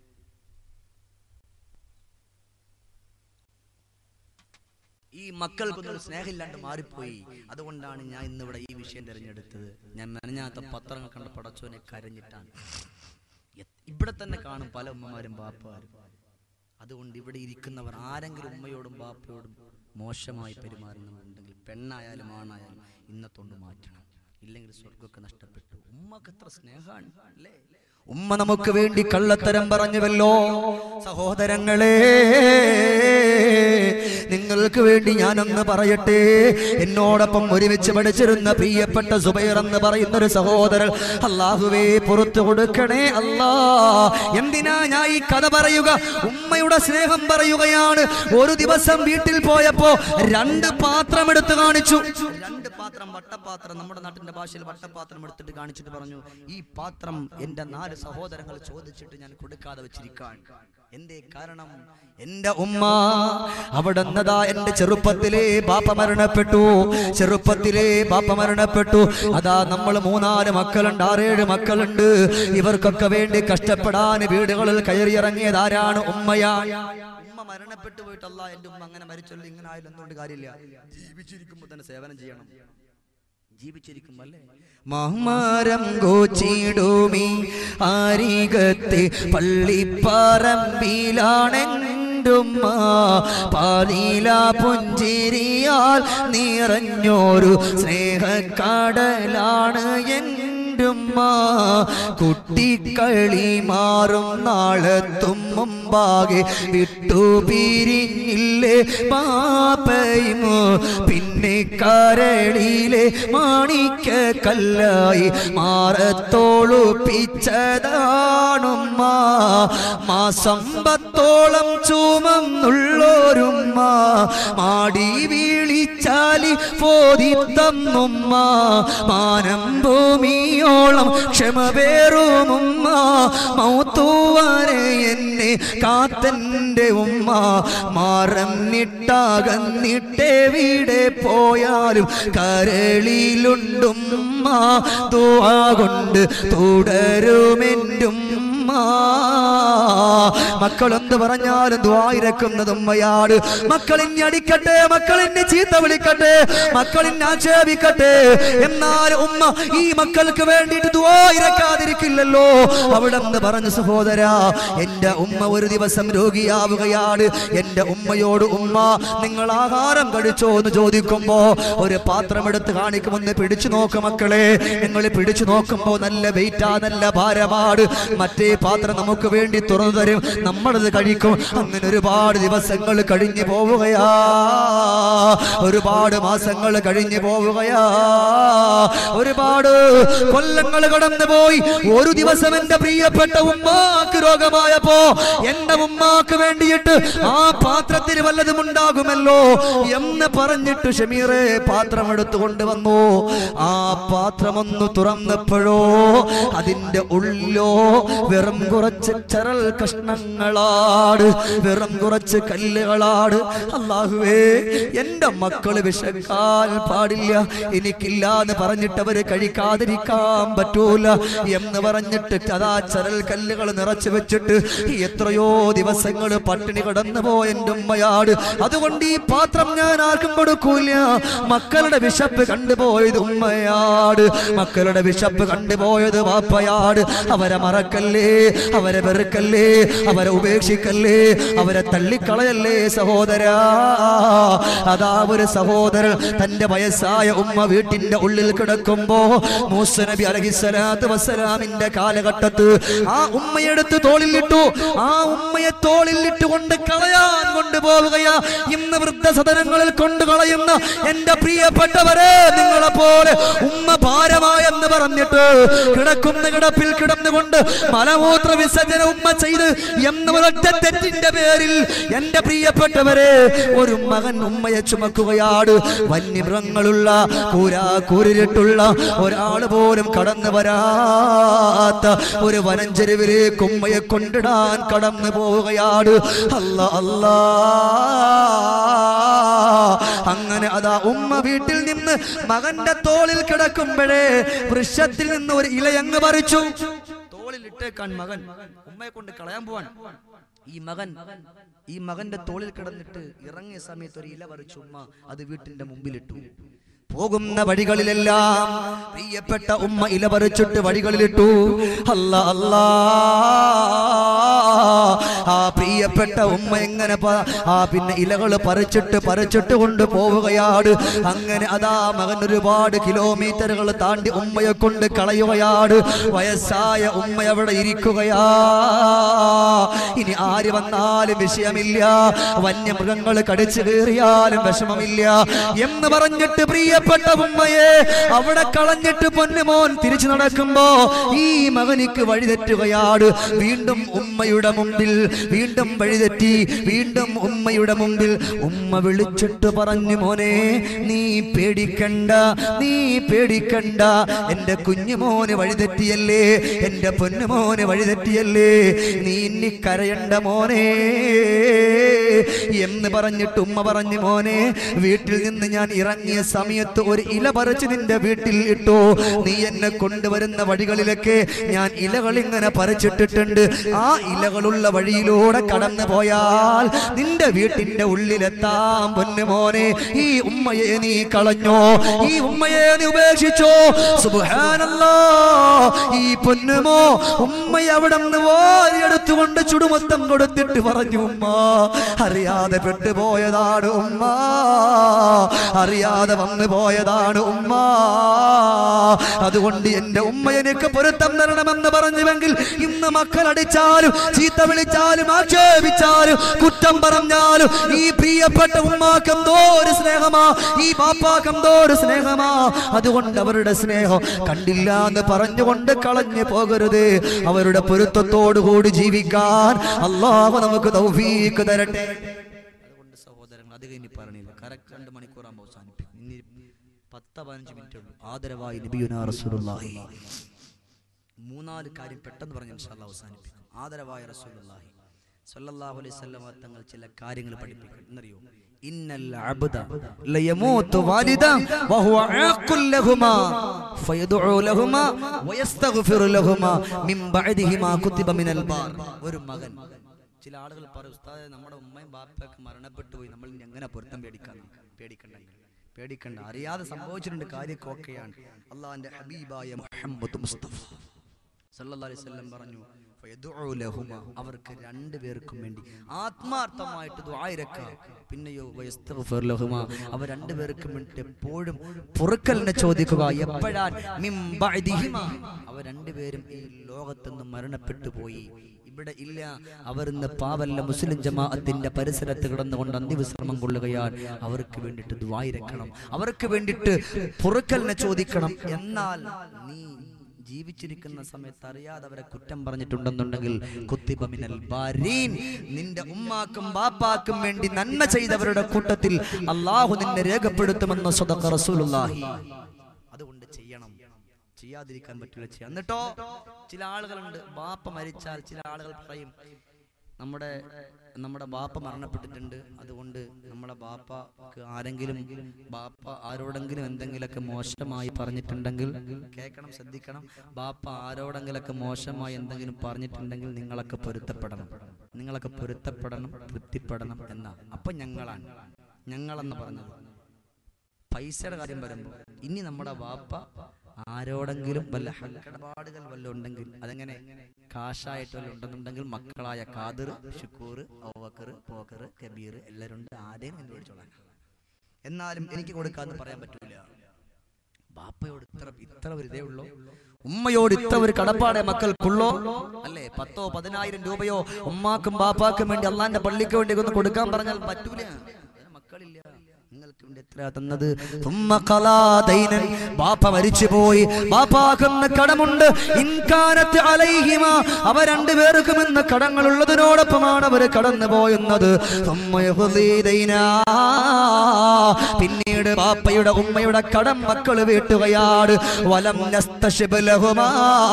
ഈ മക്കൾക്കൊന്നും സ്നേഹമില്ലാണ്ട് മാറിപ്പോയി അതുകൊണ്ടാണ് ഞാൻ ഇന്നിവിടെ ഈ വിഷയം തിരഞ്ഞെടുത്തത് ഞാൻ മെനഞ്ഞാത്ത പത്രങ്ങൾ കണ്ട പടച്ചോനെ കരഞ്ഞിട്ടാണ് എ- ഇവിടെ തന്നെ കാണും പല ഉമ്മമാരും ബാപ്പമാരും അതുകൊണ്ട് ഇവിടെ ഇരിക്കുന്നവർ ആരെങ്കിലും ഉമ്മയോടും ബാപ്പയോടും മോശമായി പെരുമാറുന്നുണ്ടെങ്കിൽ പെണ്ണായാലും ആണായാലും ഇന്നത്തോണ്ട് മാറ്റണം ഇല്ലെങ്കിൽ സ്വർഗമൊക്കെ നഷ്ടപ്പെട്ടു ഉമ്മക്ക് എത്ര സ്നേഹമാണ് അല്ലേ ഉമ്മ നമുക്ക് വേണ്ടി കള്ളത്തരം പറഞ്ഞുവല്ലോ സഹോദരങ്ങളെ നിങ്ങൾക്ക് വേണ്ടി ഞാനൊന്ന് പറയട്ടെ എന്നോടൊപ്പം ഒരുമിച്ച് പഠിച്ചിരുന്ന പ്രിയപ്പെട്ട സുബൈർ എന്ന് പറയുന്ന ഒരു സഹോദരൻ അള്ളാഹുവേ പുറത്തു കൊടുക്കണേ അല്ലാ എന്തിനാ ഞാൻ ഈ കഥ പറയുക ഉമ്മയുടെ സ്നേഹം പറയുകയാണ് ഒരു ദിവസം വീട്ടിൽ പോയപ്പോ രണ്ട് പാത്രം എടുത്ത് കാണിച്ചു രണ്ട് പാത്രം വട്ടപാത്രം നമ്മുടെ നാട്ടിന്റെ ഭാഷയിൽ വട്ടപാത്രം എടുത്തിട്ട് കാണിച്ചിട്ട് പറഞ്ഞു ഈ പാത്രം എന്റെ നാല് സഹോദരങ്ങൾ ചോദിച്ചിട്ട് ഞാൻ കൊടുക്കാതെ വെച്ചിരിക്കാൻ എന്തേ കാരണം എന്റെ ഉമ്മ അവിടെ നിന്നതാ എന്റെ ചെറുപ്പത്തിലെ ബാപ്പ മരണപ്പെട്ടു ചെറുപ്പത്തിലെ ബാപ്പ മരണപ്പെട്ടു അതാ നമ്മൾ മൂന്നാല് മക്കളുണ്ട് ആറേഴ് മക്കളുണ്ട് ഇവർക്കൊക്കെ വേണ്ടി കഷ്ടപ്പെടാൻ വീടുകളിൽ കയറിയിറങ്ങിയത് ആരാണ് ഉമ്മയാ ഉമ്മ മരണപ്പെട്ടു പോയിട്ടല്ല എന്റെ ഉമ്മ അങ്ങനെ മരിച്ചല്ലോ ഇങ്ങനെ ആയാലും എന്തുകൊണ്ട് കാര്യമില്ല ജീവിച്ചിരിക്കുമ്പോൾ തന്നെ സേവനം ചെയ്യണം ജീവിച്ചിരിക്കുമ്പോ അല്ലേ മഹ്മരം ഗോച്ചിടുമി അരികത്തെ പള്ളിപ്പറമ്പിലാണെന്റുമ്മ പാലില പുഞ്ചിരിയാൽ നിറഞ്ഞൊരു സ്നേഹക്കടലാണ് എന്റുമ്മ കുട്ടിക്കളി മാറും നാളെത്തും മുമ്പാകെ വിട്ടു പിരിഞ്ഞില്ലേ പാപ്പയും പിന്നെ കരളിലെ മാണിക്ക കല്ലായി മാറത്തോളു പിച്ചതാണുമ്മ മാസമ്പത്തോളം ചുമന്നുള്ളോരുമ്മ മാടി വീളിച്ചാലി പോതി തന്നുമ്മ മാനം ഭൂമിയോളം ക്ഷമ പേറുമുമ്മ മൗത്തുവരെ എന്നെ കാത്തന്റെ ഉമ്മ മറന്നിട്ടാകന്നിട്ടെവിടെ പോയാലും കരളിലുണ്ടുമ്മ ദുആ കൊണ്ട് തുടരുമെന്റുമ്മ മക്കൾ എന്ത് പറഞ്ഞാലും ദ്വായിരക്കുന്നത് ഉമ്മയാണ് മക്കളിന്നെ അടിക്കട്ടെ മക്കളിന്നെ ചീത്ത വിളിക്കട്ടെ മക്കളിന്നെ ആക്ഷേപിക്കട്ടെ എന്നാൽ ഉമ്മ ഈ മക്കൾക്ക് വേണ്ടിയിട്ട് ദ്വായിരക്കാതിരിക്കില്ലല്ലോ അവിടെ നിന്ന് പറഞ്ഞു സഹോദര എന്റെ ഉമ്മ ഒരു ദിവസം രോഗിയാവുകയാണ് എന്റെ ഉമ്മയോട് ഉമ്മ നിങ്ങൾ ആഹാരം കഴിച്ചോ എന്ന് ചോദിക്കുമ്പോ ഒരു പാത്രം എടുത്ത് കാണിക്കുമെന്ന് പിടിച്ചു നോക്ക് മക്കളെ നിങ്ങൾ പിടിച്ചു നോക്കുമ്പോ നല്ല വെയിറ്റാ നല്ല ഭാരപാട് മറ്റേ പാത്രം നമുക്ക് വേണ്ടി തുറന്നു തരും നമ്മളത് കഴിക്കും അങ്ങനെ ഒരുപാട് ദിവസങ്ങൾ കഴിഞ്ഞു പോവുകയാ ഒരുപാട് മാസങ്ങൾ കഴിഞ്ഞു പോവുകയാ ഒരുപാട് കൊല്ലങ്ങൾ കടന്നു പോയി ഒരു ദിവസം എന്റെ പ്രിയപ്പെട്ട ഉമ്മാക്ക് രോഗമായപ്പോ എന്റെ ഉമ്മാക്ക് വേണ്ടിയിട്ട് ആ പാത്രത്തിന് വല്ലതും ഉണ്ടാകുമല്ലോ എന്ന് പറഞ്ഞിട്ട് ഷമീറെ പാത്രം എടുത്തു കൊണ്ടുവന്നു ആ പാത്രമൊന്ന് തുറന്നപ്പോഴോ അതിന്റെ ഉള്ളിലോ വെറും കുറച്ച് ചരൽ കഷ്ണങ്ങളാട് വെറും കുറച്ച് കല്ലുകളാട് അള്ളാഹുവേ എന്റെ മക്കള് വിശക്കാൻ പാടില്ല എനിക്കില്ല എന്ന് പറഞ്ഞിട്ട് അവര് കഴിക്കാതിരിക്കാൻ പറ്റൂല എന്ന് പറഞ്ഞിട്ട് അതാ ചരൽ കല്ലുകൾ നിറച്ചു വെച്ചിട്ട് എത്രയോ ദിവസങ്ങൾ പട്ടിണി കിടന്നു പോയ എന്റെ ഉമ്മയാട് അതുകൊണ്ട് ഈ പാത്രം ഞാൻ ആർക്കും കൊടുക്കൂല മക്കളുടെ വിശപ്പ് കണ്ടുപോയത് ഉമ്മയാട് മക്കളുടെ വിശപ്പ് കണ്ടുപോയത് വാപ്പയാട് അവരെ മറക്കല്ലേ അവരെ വെറുക്കല്ലേ അവരെ ഉപേക്ഷിക്കല്ലേ അവരെ തള്ളിക്കളയല്ലേ സഹോദരാ അതാ ഒരു സഹോദരൻ തന്റെ വയസ്സായ ഉമ്മ വീട്ടിന്റെ ഉള്ളിൽ കിടക്കുമ്പോ മൂസ നബി അലഹിസ്സലാത്ത് വസ്സലാമിന്റെ കാലഘട്ടത്ത് ആ ഉമ്മയെടുത്ത് തോളിലിട്ടു ആ ഉമ്മയെ തോളിലിട്ട് കൊണ്ട് കളയാൻ കൊണ്ടുപോവുകയാ ഇന്ന് വൃദ്ധസദനങ്ങളിൽ കൊണ്ട് കളയുന്ന എന്റെ പ്രിയപ്പെട്ടവരെ നിങ്ങളെ പോലെ ഉമ്മ ഭാരമായെന്ന് പറഞ്ഞിട്ട് കിടക്കുന്ന കിടപ്പിൽ കിടന്നുകൊണ്ട് മലമൂത്ര വിസർജന ഉമ്മ ചെയ്ത് എന്ന ഒരൊറ്റ തെറ്റിന്റെ പേരിൽ എന്റെ പ്രിയപ്പെട്ടവരെ ഒരു മകൻ ഉമ്മയെ ചുമക്കുകയാണ് വന്യമൃഗങ്ങളുള്ള കൂരാ കൂരിട്ടുള്ള ഒരാൾ പോലും കടന്നു വരാത്ത ഒരു വനഞ്ചെരുവിലേക്ക് ഉമ്മയെ കൊണ്ടിടാൻ കടന്നു പോവുകയാണ് അല്ല അല്ലാ അങ്ങനെ അതാ ഉമ്മ വീട്ടിൽ നിന്ന് മകന്റെ തോളിൽ കിടക്കുമ്പോഴേ വൃക്ഷത്തിൽ നിന്ന് ഒരു ഇലയങ്ങ് പറിച്ചു തോളിൽ ഇട്ടേക്കാൻ മകൻ ഉമ്മയെ കൊണ്ട് കളയാൻ പോവാൻ ഈ മകൻ ഈ മകന്റെ തോളിൽ കിടന്നിട്ട് ഇറങ്ങിയ സമയത്ത് ഒരു ഇല പറിച്ചു ഉമ്മ അത് വീട്ടിന്റെ മുമ്പിലിട്ടു പോകുന്ന വഴികളിലെല്ലാം പ്രിയപ്പെട്ട ഉമ്മ ഇല പറിച്ചിട്ട് വഴികളിലിട്ടു അല്ല അല്ലാ ആ പ്രിയപ്പെട്ട ഉമ്മ എങ്ങനെ പ- ആ പിന്നെ ഇലകൾ പറിച്ചിട്ട് പറിച്ചിട്ട് കൊണ്ട് പോവുകയാണ് അങ്ങനെ അതാ മകൻ ഒരുപാട് കിലോമീറ്ററുകൾ താണ്ടി ഉമ്മയെ കൊണ്ട് കളയുകയാണ് വയസ്സായ ഉമ്മ അവിടെ ഇരിക്കുകയാ ഇനി ആര് വന്നാലും വിഷയമില്ല വന്യമൃഗങ്ങൾ കടിച്ചു കയറിയാലും വിഷമമില്ല എന്ന് പറഞ്ഞിട്ട് പ്രിയപ്പെട്ട ഉമ്മയെ അവിടെ കളഞ്ഞിട്ട് പൊന്നുമോൻ തിരിച്ചു നടക്കുമ്പോ ഈ മകനിക്ക് വഴിതെറ്റുകയാണ് വീണ്ടും ഉമ്മയുടെ മുമ്പിൽ വീണ്ടും വീണ്ടും വഴിതെറ്റി വീണ്ടും ഉമ്മയുടെ മുമ്പിൽ ഉമ്മ വിളിച്ചിട്ട് പറഞ്ഞു മോനെ നീ പേടിക്കണ്ട നീ പേടിക്കണ്ട എന്റെ കുഞ്ഞുമോന് വഴിതെറ്റിയല്ലേ എന്റെ പൊന്നുമോന് വഴിതെറ്റിയല്ലേ നീ ഇനി കരയണ്ട മോനെ എന്ന് പറഞ്ഞിട്ട് ഉമ്മ പറഞ്ഞു മോനെ വീട്ടിൽ നിന്ന് ഞാൻ ഇറങ്ങിയ സമയത്ത് ഒരു ഇല പറിച്ച് നിന്റെ വീട്ടിൽ ഇട്ടു നീ എന്നെ കൊണ്ടുവരുന്ന വഴികളിലൊക്കെ ഞാൻ ഇലകൾ ഇങ്ങനെ പറിച്ചിട്ടിട്ടുണ്ട് ആ ഇലകളുള്ള വഴിയിലൂടെ കടന്നു പോയാൽ നിന്റെ വീട്ടിന്റെ ഉള്ളിലെത്താൻ പൊന്നു മോനെ ഈ ഉമ്മയെ നീ കളഞ്ഞോ ഈ ഉമ്മയെ നീ ഉപേക്ഷിച്ചോ സുബ്ഹാനല്ലാ ഈ പൊന്നുമോ ഉമ്മയെ അവിടെ നിന്ന് വാരിയെടുത്തുകൊണ്ട് ചുടുമൊത്തം കൊടുത്തിട്ട് പറഞ്ഞു ഉമ്മ അറിയാതെ പെട്ടുപോയതാണ് ഉമ്മ അറിയാതെ വന്നു പോയതാണ് ഉമ്മ അതുകൊണ്ട് എന്റെ ഉമ്മ എനിക്ക് പൊരുത്തം തരണമെന്ന് പറഞ്ഞുവെങ്കിൽ ഇന്ന് മക്കൾ അടിച്ചാലും ചീത്ത വിളിച്ചാലും ആക്ഷേപിച്ചാലും കുറ്റം പറഞ്ഞാലും ഈ പ്രിയപ്പെട്ട ഉമ്മാക്ക് എന്തോ ഒരു സ്നേഹമാ ഈ ബാപ്പാക്ക് എന്തോ ഒരു സ്നേഹമാ അതുകൊണ്ട് അവരുടെ സ്നേഹം കണ്ടില്ല എന്ന് പറഞ്ഞുകൊണ്ട് കളഞ്ഞു പോകരുത് അവരുടെ പൊരുത്തത്തോടു കൂടി ജീവിക്കാൻ അള്ളാഹു നമുക്ക് തൗഫീക്ക് തരട്ടെ അതുകൊണ്ട് സഹോദരങ്ങൾ അധികം ഇനി പറഞ്ഞില്ല കറക്റ്റ് രണ്ട് മണിക്കൂറാകുമ്പോൾ അവസാനിപ്പിക്കും ഇനി പത്ത് പതിനഞ്ച് മിനിറ്റ് ഉള്ളൂ ആദരവായി നബിയുനാ റസൂലുള്ളാഹി മൂന്നാല് കാര്യം പെട്ടെന്ന് പറഞ്ഞ് ഇൻഷാല്ലാ അവസാനിപ്പിക്കും ആദരവായ റസൂലുള്ളാഹി സല്ലല്ലാഹു അലൈഹി വസല്ലം തങ്ങൾ ചില കാര്യങ്ങൾ പഠിപ്പിക്കും എന്നറിയോ ഇന്നൽ അബ്ദ ലയമൂതു വാലിദ വഹുവ ആഖുൽ ലഹുമാ ഫയദഉ ലഹുമാ വയസ്തഗ്ഫിറു ലഹുമാ മിൻ ബഅദിഹിമാ കുതിബ മിനൽ ബാർ ഒരു മകൻ ചില ആളുകൾ പറയും ഉസ്താദെ നമ്മുടെ ഉമ്മയും ബാപ്പയൊക്കെ മരണപ്പെട്ടു പോയി നമ്മൾ ഇനി എങ്ങനെ പൊരുത്തം പേടിക്കാൻ പേടിക്കണ്ട പേടിക്കണ്ട അറിയാതെ സംഭവിച്ചിട്ടുണ്ട് കാര്യമൊക്കെയാണ് അള്ളാഹിന്റെ ഹബീബായ മുഹമ്മദ് മുസ്തഫ സല്ലല്ലാഹു അലൈഹി വസല്ലം പറഞ്ഞു ഫയദുഉ ലഹുമ അവർക്ക് രണ്ടു പേർക്കും വേണ്ടി ആത്മാർത്ഥമായിട്ട് ദുആയിരക്ക പിന്നെയോ വയസ്തഗ്ഫിർ ലഹുമ അവർ രണ്ടു പേർക്കും വേണ്ടി എപ്പോഴും പൊറുക്കലിനെ ചോദിക്കുക എപ്പോഴാൻ മിൻ ബഅദിഹിമ അവർ രണ്ടുപേരും ഈ ലോകത്ത് നിന്ന് മരണപ്പെട്ടു പോയി ഇവിടെ ഇല്ല അവർ ഇന്ന് പാവല്ല മുസ്ലിം ജമാഅത്തിന്റെ പരിസരത്ത് കിടന്നുകൊണ്ട് അന്ത്യവിശ്രമം കൊള്ളുകയാൽ അവർക്ക് വേണ്ടിയിട്ട് ദ്വായിരക്കണം അവർക്ക് വേണ്ടിയിട്ട് പൊറുക്കലിനെ ചോദിക്കണം എന്നാൽ നീ ജീവിച്ചിരിക്കുന്ന സമയത്ത് അറിയാതെ അവരെ കുറ്റം പറഞ്ഞിട്ടുണ്ടെന്നുണ്ടെങ്കിൽ കുത്തിബമിനൽ ബാരീൻ നിന്റെ ഉമ്മാക്കും ബാപ്പാക്കും വേണ്ടി നന്മ ചെയ്തവരുടെ കൂട്ടത്തിൽ അള്ളാഹു നിന്നെ രേഖപ്പെടുത്തുമെന്ന് സ്വതക്ക റസൂലുള്ളാഹി അതുകൊണ്ട് ചെയ്യണം ചെയ്യാതിരിക്കാൻ പറ്റില്ല ചെയ്യാം എന്നിട്ടോ ചില ആളുകളുണ്ട് ബാപ്പ മരിച്ചാൽ ചില ആളുകൾ പറയും നമ്മുടെ നമ്മുടെ ബാപ്പ മരണപ്പെട്ടിട്ടുണ്ട് അതുകൊണ്ട് നമ്മുടെ ബാപ്പക്ക് ആരെങ്കിലും ബാപ്പ ആരോടെങ്കിലും എന്തെങ്കിലുമൊക്കെ മോശമായി പറഞ്ഞിട്ടുണ്ടെങ്കിൽ കേൾക്കണം ശ്രദ്ധിക്കണം ബാപ്പ ആരോടെങ്കിലൊക്കെ മോശമായി എന്തെങ്കിലും പറഞ്ഞിട്ടുണ്ടെങ്കിൽ നിങ്ങളൊക്കെ പൊരുത്തപ്പെടണം നിങ്ങളൊക്കെ പൊരുത്തപ്പെടണം തൃപ്തിപ്പെടണം എന്നാ അപ്പൊ ഞങ്ങളാണ് ഞങ്ങളെന്ന് പറഞ്ഞത് പൈസയുടെ കാര്യം വരുമ്പോൾ ഇനി നമ്മുടെ വാപ്പ ആരോടെങ്കിലും വല്ല ഹക്കടപാടുകൾ വല്ല ഉണ്ടെങ്കിൽ അതെങ്ങനെ കാശായിട്ട് വല്ല ഉണ്ടെന്നുണ്ടെങ്കിൽ മക്കളായ കാതിർ ഷുക്കൂർ ഔവക്കർ പോക്കർ കബീർ എല്ലാവരും ഉണ്ട് ആരെയും എന്ന് വിളിച്ചോളാൻ എന്നാലും എനിക്ക് കൊടുക്കാന്ന് പറയാൻ പറ്റൂല ബാപ്പയോട് ഇത്ര ഇത്ര ഒരു ഇതേ ഉള്ളൂ ഉമ്മയോട് ഇത്ര ഒരു കടപ്പാടെ മക്കൾക്കുള്ളോ അല്ലേ പത്തോ പതിനായിരം രൂപയോ ഉമ്മാക്കും ബാപ്പാക്കും വേണ്ടി അള്ളാന്റെ പള്ളിക്ക് വേണ്ടി ഒന്ന് കൊടുക്കാൻ പറഞ്ഞാൽ പറ്റൂല അതിന് മക്കളില്ല നിങ്ങൾക്ക് വേണ്ടി എത്ര തന്നത് ثم قضى دينا ബാപ്പ മരിച്ചുപോയി ബാപ്പാക്കുന്ന കടമുണ്ട് ഇൻകാനത്ത് അലൈഹിമ അവ രണ്ടുപേർക്കും ഇന്ന് കടങ്ങളുള്ളതിനോടൊപ്പമാണ് അവർ കടന്നു പോയുന്നത് ثم يقضي دينا. പിന്നീട് ബാപ്പയുടെ ഉമ്മയുടെ കടം മക്കൾ വീട്ടുകയാണ് വലം നസ്തശിബ് ലഹുമാ.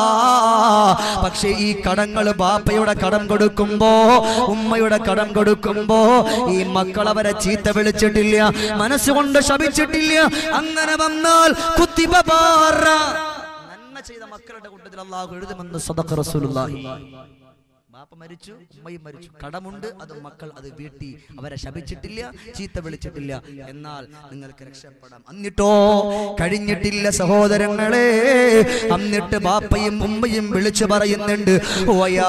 പക്ഷേ ഈ കടങ്ങൾ ബാപ്പയുടെ കടം കൊടുക്കുമ്പോ ഉമ്മയുടെ കടം കൊടുക്കുമ്പോ ഈ മക്കൾ അവരെ ചീത്ത വിളിച്ചിട്ടില്ല മനസ്സുകൊണ്ട് ശപിച്ചിട്ടില്ല അങ്ങനെ വന്നാൽ കുത്തിബ പാറ. നന്മ ചെയ്ത മക്കളുടെ കൂട്ടത്തിൽ അള്ളാഹു എഴുതുമെന്ന് സദഖ റസൂലുള്ളാഹി ബാപ്പ മരിച്ചു ഉമ്മയും മരിച്ചു കടമുണ്ട് അത് മക്കൾ അത് വീട്ടി അവരെ ശപിച്ചിട്ടില്ല ചീത്ത വിളിച്ചിട്ടില്ല എന്നാൽ നിങ്ങൾക്ക് രക്ഷപ്പെടാം എന്നിട്ടോ കഴിഞ്ഞിട്ടില്ല സഹോദരങ്ങളെ എന്നിട്ട് ബാപ്പയും ഉമ്മയും വിളിച്ചു പറയുന്നുണ്ട് "വയാ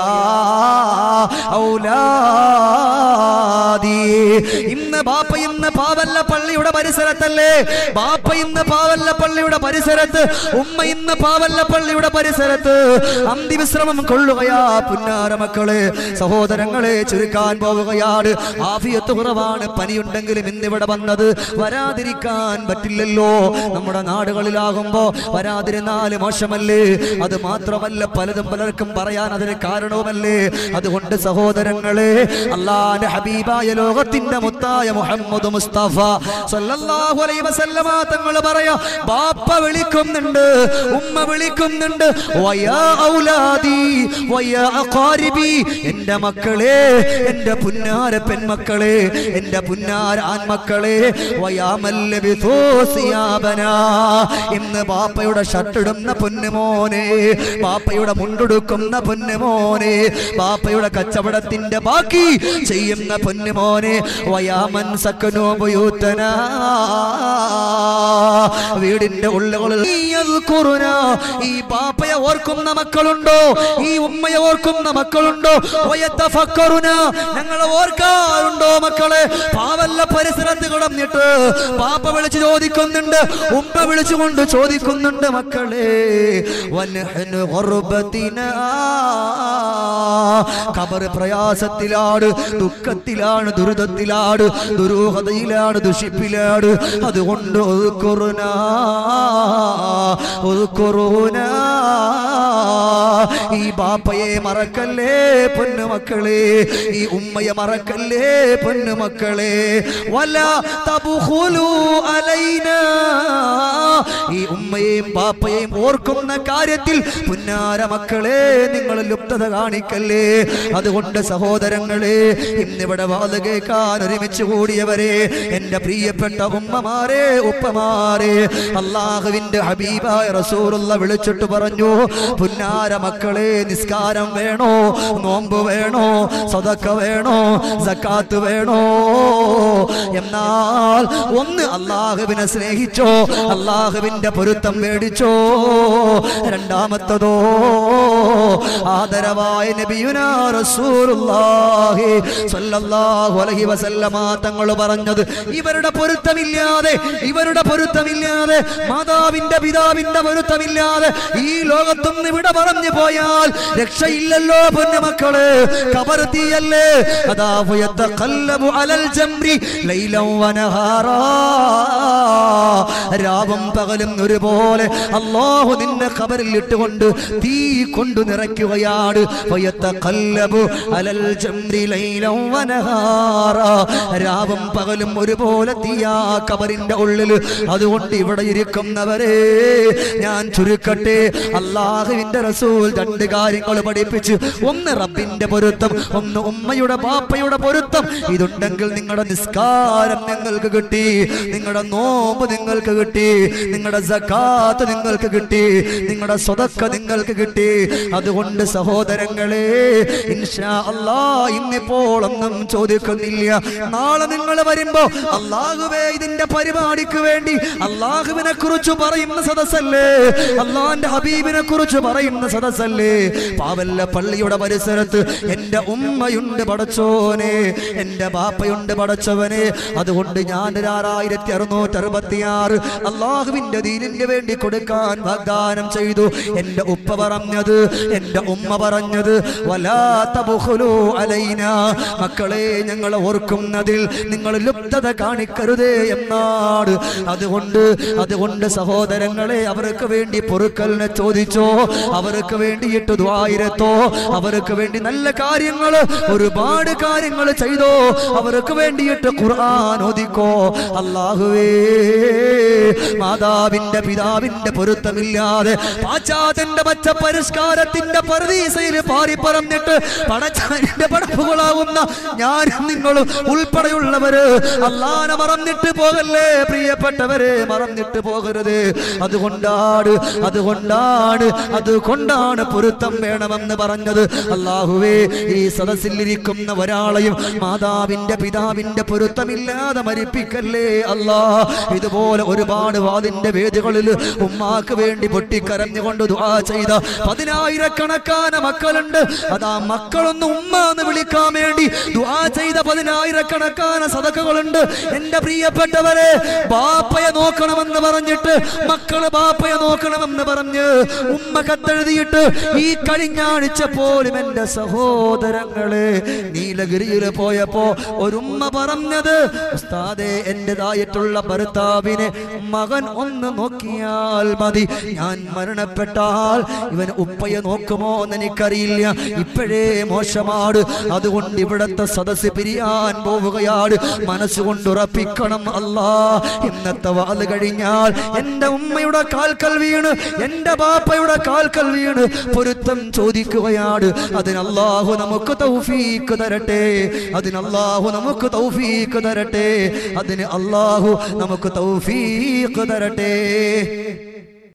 ഔലാദി." ഇന്ന് ബാപ്പ ഇന്ന് പാവല്ല പള്ളിയുടെ പരിസരത്തല്ലേ ബാപ്പ ഇന്ന് പാവല്ല പള്ളിയുടെ പരിസരത്ത് ഉമ്മ ഇന്ന് പാവല്ല പള്ളിയുടെ പരിസരത്ത് അന്തിവിശ്രമം കൊള്ളുകയാ പുന്നാര മക്കളെ മക്കളെ സഹോദരങ്ങളെ ചുരുക്കാൻ പോവുകയാണ് ആഫിയത്ത് കുറവാണ് പനിയുണ്ടെങ്കിലും ഇന്നിവിടെ വന്നത് വരാതിരിക്കാൻ പറ്റില്ലല്ലോ നമ്മുടെ നാടുകളിലാകുമ്പോ വരാതിരുന്നാൽ മോശമല്ലേ അത് മാത്രമല്ല പലതും പലർക്കും പറയാൻ അതിന് കാരണവുമല്ലേ അതുകൊണ്ട് സഹോദരങ്ങളെ അള്ളാന്റെ ഹബീബായ ലോകത്തിന്റെ മുത്തായ മുഹമ്മദ് മുസ്തഫ സല്ലല്ലാഹു അലൈഹി വസല്ലമ തങ്ങൾ പറയാ ബാപ്പ വിളിക്കുന്നുണ്ട് ഉമ്മ വിളിക്കുന്നുണ്ട് വയാ ഔലാദി വയാ അഖാരിബി എന്റെ മക്കളെ എന്റെ പുന്നാര പെൺമക്കളെ എന്റെ പുന്നാര ആൺമക്കളെ വയാമല്ലബിഥൂ സിയാബനാ ഇന്ന് ബാപ്പയുടെ ഷർട്ടിടുന്ന പൊന്നുമോനെ ബാപ്പയുടെ മുണ്ടുടുക്കുന്ന പൊന്നുമോനെ ബാപ്പയുടെ കച്ചവടത്തിന്റെ ബാക്കി ചെയ്യുന്ന പൊന്നുമോനെ വയാമൻ സക്കനോ ബുയൂത്തന വീടിന്റെ ഉള്ളുകളിൽ നീ യദ്കുറുന. ഈ ബാപ്പയെ ഓർക്കുന്ന മക്കളുണ്ടോ ഈ ഉമ്മയെ ഓർക്കുന്ന മക്കളുണ്ടോ വയത്തഫക്കറുന. ഞങ്ങളെ ഓർക്കാറുണ്ടോ മക്കളെ പാവല്ല പരിസരത്ത് കിടന്നിട്ട് പാപ്പ വിളിച്ച് ചോദിക്കുന്നുണ്ട് ഉമ്മ വിളിച്ചുകൊണ്ട് ചോദിക്കുന്നുണ്ട് മക്കളെ വനഹ്നു ഖുർബത്തിനാ. ഖബർ പ്രയാസത്തിലാണ് ദുഃഖത്തിലാണ് ദുരിതത്തിലാണ് ദുരൂഹതയിലാണ് ദുഷിപ്പിലാണ് അതുകൊണ്ട് ഒതുക്കുറുന ഒതുക്കുറുന ഈ ബാപ്പയെ മറക്കല്ലേ പൊന്നുമക്കളെ ഈ ഉമ്മയെ മറക്കല്ലേ പൊന്നുമക്കളെ വല തബുഖുലു അലൈന ഈ ഉമ്മയെയും ബാപ്പയെയും ഓർക്കുന്ന കാര്യത്തിൽ പുന്നാര മക്കളെ നിങ്ങൾ ലുപ്തത കാണിക്കല്ലേ അതുകൊണ്ട് സഹോദരങ്ങളെ ഇന്നിവിടെ വാത് കേൾക്കാൻ ഒരുമിച്ച് കൂടിയവരെ എന്റെ പ്രിയപ്പെട്ട ഉമ്മമാരെ ഉപ്പമാരെ അള്ളാഹുവിന്റെ ഹബീബായ റസൂലുള്ള വിളിച്ചിട്ട് പറഞ്ഞു പുന്നാര മക്കളെ നിസ്കാരം വേണോ നോമ്പ് വേണോ സദക്ക വേണോ സക്കാത്ത് വേണോ എന്നാൽ ഒന്ന് അള്ളാഹുവിനെ സ്നേഹിച്ചോ അള്ളാഹുവിന്റെ പൊരുത്തം മേടിച്ചോ രണ്ടാമത്തതോ ആദരവായ നബിയുന റസൂലുള്ളാഹി സ്വല്ലല്ലാഹു അലൈഹി വസല്ലമ തങ്ങൾ പറഞ്ഞത് ഇവരുടെ പൊരുത്തമില്ലാതെ ഇവരുടെ പൊരുത്തമില്ലാതെ മാതാവിന്റെ പിതാവിന്റെ പൊരുത്തമില്ലാതെ ഈ ലോകത്തുനിന്ന് ഇവിടെ പറഞ്ഞു പോയാൽ രക്ഷയില്ലല്ലോ പൊന്നുമക്കള് കബർത്തിയല്ലേ അതാ യതഖല്ലബു അലൽ ജംരി ലൈലം വനഹാറാ രാവും പകലും ഒരുപോലെ അള്ളാഹു നിന്നെ ഖബറിൽ ഇട്ടുകൊണ്ട് തീ കൊണ്ടു നിറയ്ക്കുകയാണ് വയത്തഖല്ലബു അലൽ ജംരി ലൈലം വനഹാറാ രാവും പകലും ഒരുപോലെ തീയാ കബറിന്റെ ഉള്ളിൽ അതുകൊണ്ട് ഇവിടെ ഇരിക്കുന്നവരെ ഞാൻ ചുരുക്കട്ടെ അള്ളാഹുവിന്റെ റസൂൽ രണ്ട് കാര്യങ്ങൾ പഠിപ്പിച്ച് ഒന്ന് റബ്ബിന്റെ പൊരുത്തം ഒന്ന് ഉമ്മയുടെ ബാപ്പയുടെ പൊരുത്തം ഇതുണ്ടെങ്കിൽ നിങ്ങളുടെ നിസ്കാരം നിങ്ങൾക്ക് കിട്ടി നിങ്ങളുടെ നോമ്പ് നിങ്ങൾക്ക് കിട്ടി നിങ്ങളുടെ സക്കാത്ത് നിങ്ങൾക്ക് കിട്ടി നിങ്ങളുടെ സ്വതക്ക നിങ്ങൾക്ക് കിട്ടി അതുകൊണ്ട് സഹോദരങ്ങളെ ഇൻഷാ അല്ലാ ഇന്നിപ്പോൾ ഒന്നും ചോദിക്കുന്നില്ല നാളെ നിങ്ങൾ വരുമ്പോ അള്ളാഹുവേ ഇതിന്റെ പരിപാടിക്ക് വേണ്ടി അള്ളാഹുവിനെ കുറിച്ച് പറയുന്ന സദസ്സല്ലേ അള്ളാന്റെ ഹബീബിനെ കുറിച്ച് പറയുന്ന സദസ്സല്ലേ പാവല്ല പള്ളിയുടെ പരിസരത്ത് എന്റെ ഉമ്മയുണ്ട് പടച്ചോനെ എന്റെ ബാപ്പയുണ്ട് പടച്ചവനെ അതുകൊണ്ട് ഞാൻ ഒരു ആറായിരത്തി അറുന്നൂറ്റി അറുപത്തി ആറ് അള്ളാഹുവിന്റെ ദീനിന് വേണ്ടി കൊടുക്കാൻ വാഗ്ദാനം ചെയ്തു എന്റെ ഉപ്പ പറഞ്ഞത് എന്റെ ഉമ്മ പറഞ്ഞത് വലാത്ത ബുഹുലു അലൈന മക്കളെ ഞങ്ങളെ ഓർക്കുന്നതിൽ നിങ്ങൾ ലുപ്തത കാണിക്കരുതേ എന്നാണ് അതുകൊണ്ട് അതുകൊണ്ട് സഹോദരങ്ങളെ അവർക്ക് വേണ്ടി പൊറുക്കലിനെ ചോദിച്ചോ അവർക്ക് വേണ്ടിയിട്ട് ദ്വായിരത്തോ അവർക്ക് വേണ്ടി നല്ല കാര്യങ്ങൾ ഒരുപാട് കാര്യങ്ങൾ ചെയ്തോ അവർക്ക് വേണ്ടിയിട്ട് ഖുർആൻ ഓദിക്കോ അള്ളാഹുവേ മാതാവിന്റെ പിതാവിന്റെ പൊരുത്തമില്ലാതെ പാശ്ചാത്യന്റെ പച്ച പരിഷ്കാരത്തിന്റെ പരദീസയിൽ പാറി പറഞ്ഞിട്ട് പടച്ചാരിന്റെ പടപ്പുകളാവുന്ന ഞാനും നിങ്ങളും ഉൾപ്പെടെയുള്ളവര് അള്ളാനെ മറന്നിട്ട് പോകല്ലേ പ്രിയപ്പെട്ടവരെ മറന്നിട്ട് പോകരുത് അതുകൊണ്ടാണ് അതുകൊണ്ടാണ് അതുകൊണ്ടാണ് പൊരുത്തം വേണമെന്ന് പറഞ്ഞത് അള്ളാഹുവേ ഈ സദസ്സിലിരിക്കുന്ന ഒരാളെയും മാതാവിന്റെ പിതാവിന്റെ പൊരുത്തമില്ലാതെ മരിപ്പിക്കല്ലേ അല്ലാ ഇതുപോലെ ഒരുപാട് വാതിന്റെ വേദികളിൽ ഉമ്മാക്ക് വേണ്ടി പൊട്ടിക്കരഞ്ഞുകൊണ്ട് ദുആ ചെയ്ത പതിനായിരക്കണക്കാന മക്കളുണ്ട് അതാ മക്കളൊന്ന് ഉമ്മ എന്ന് വിളിക്കാൻ വേണ്ടി ദുആ ചെയ്ത പതിനായിരക്കണക്കാന സദക്കകളുണ്ട് എന്റെ പ്രിയപ്പെട്ടവരെ ബാപ്പയെ നോക്കണമെന്ന് പറഞ്ഞിട്ട് മക്കള് ബാപ്പയെ നോക്കണമെന്ന് പറഞ്ഞ് ഉമ്മ കത്തെഴുതിയിട്ട് ഈ കഴിഞ്ഞാഴ്ച പോലും എന്റെ സഹോദരങ്ങളെ നീലഗിരിയിൽ പോയപ്പോ ഒരു ഉമ്മ പറഞ്ഞത് ഉസ്താദെ എന്റേതായിട്ടുള്ള ഭർത്താവിനെ മകൻ ഒന്ന് നോക്കിയാൽ മതി ഞാൻ മരണപ്പെട്ടാൽ ഇവൻ ഉപ്പയെ നോക്കുമോ എന്ന് എനിക്കറിയില്ല ഇപ്പോഴേ മോശമാണ് അതുകൊണ്ട് ഇവിടത്തെ സദസ്സ് പിരിയാൻ പോവുകയാണ് മനസ്സുകൊണ്ട് ഉറപ്പിക്കണം അല്ലാ ഇന്നത്തെ വാത് കഴിഞ്ഞാൽ എന്റെ ഉമ്മയുടെ കാൽക്കൽ വീണ് എന്റെ ബാപ്പയുടെ കാൽക്കൽ വീണ് പൊരുത്തം ചോദിക്കുകയാണ് അതിന് അല്ലാഹു നമുക്ക് തൗഫീക്ക് തരട്ടെ അതിന് അല്ലാഹു നമുക്ക് തൗഫീക്ക് തരട്ടെ അതിന് അല്ലാഹു നമുക്ക് തൗഫീക്ക് തരട്ടെ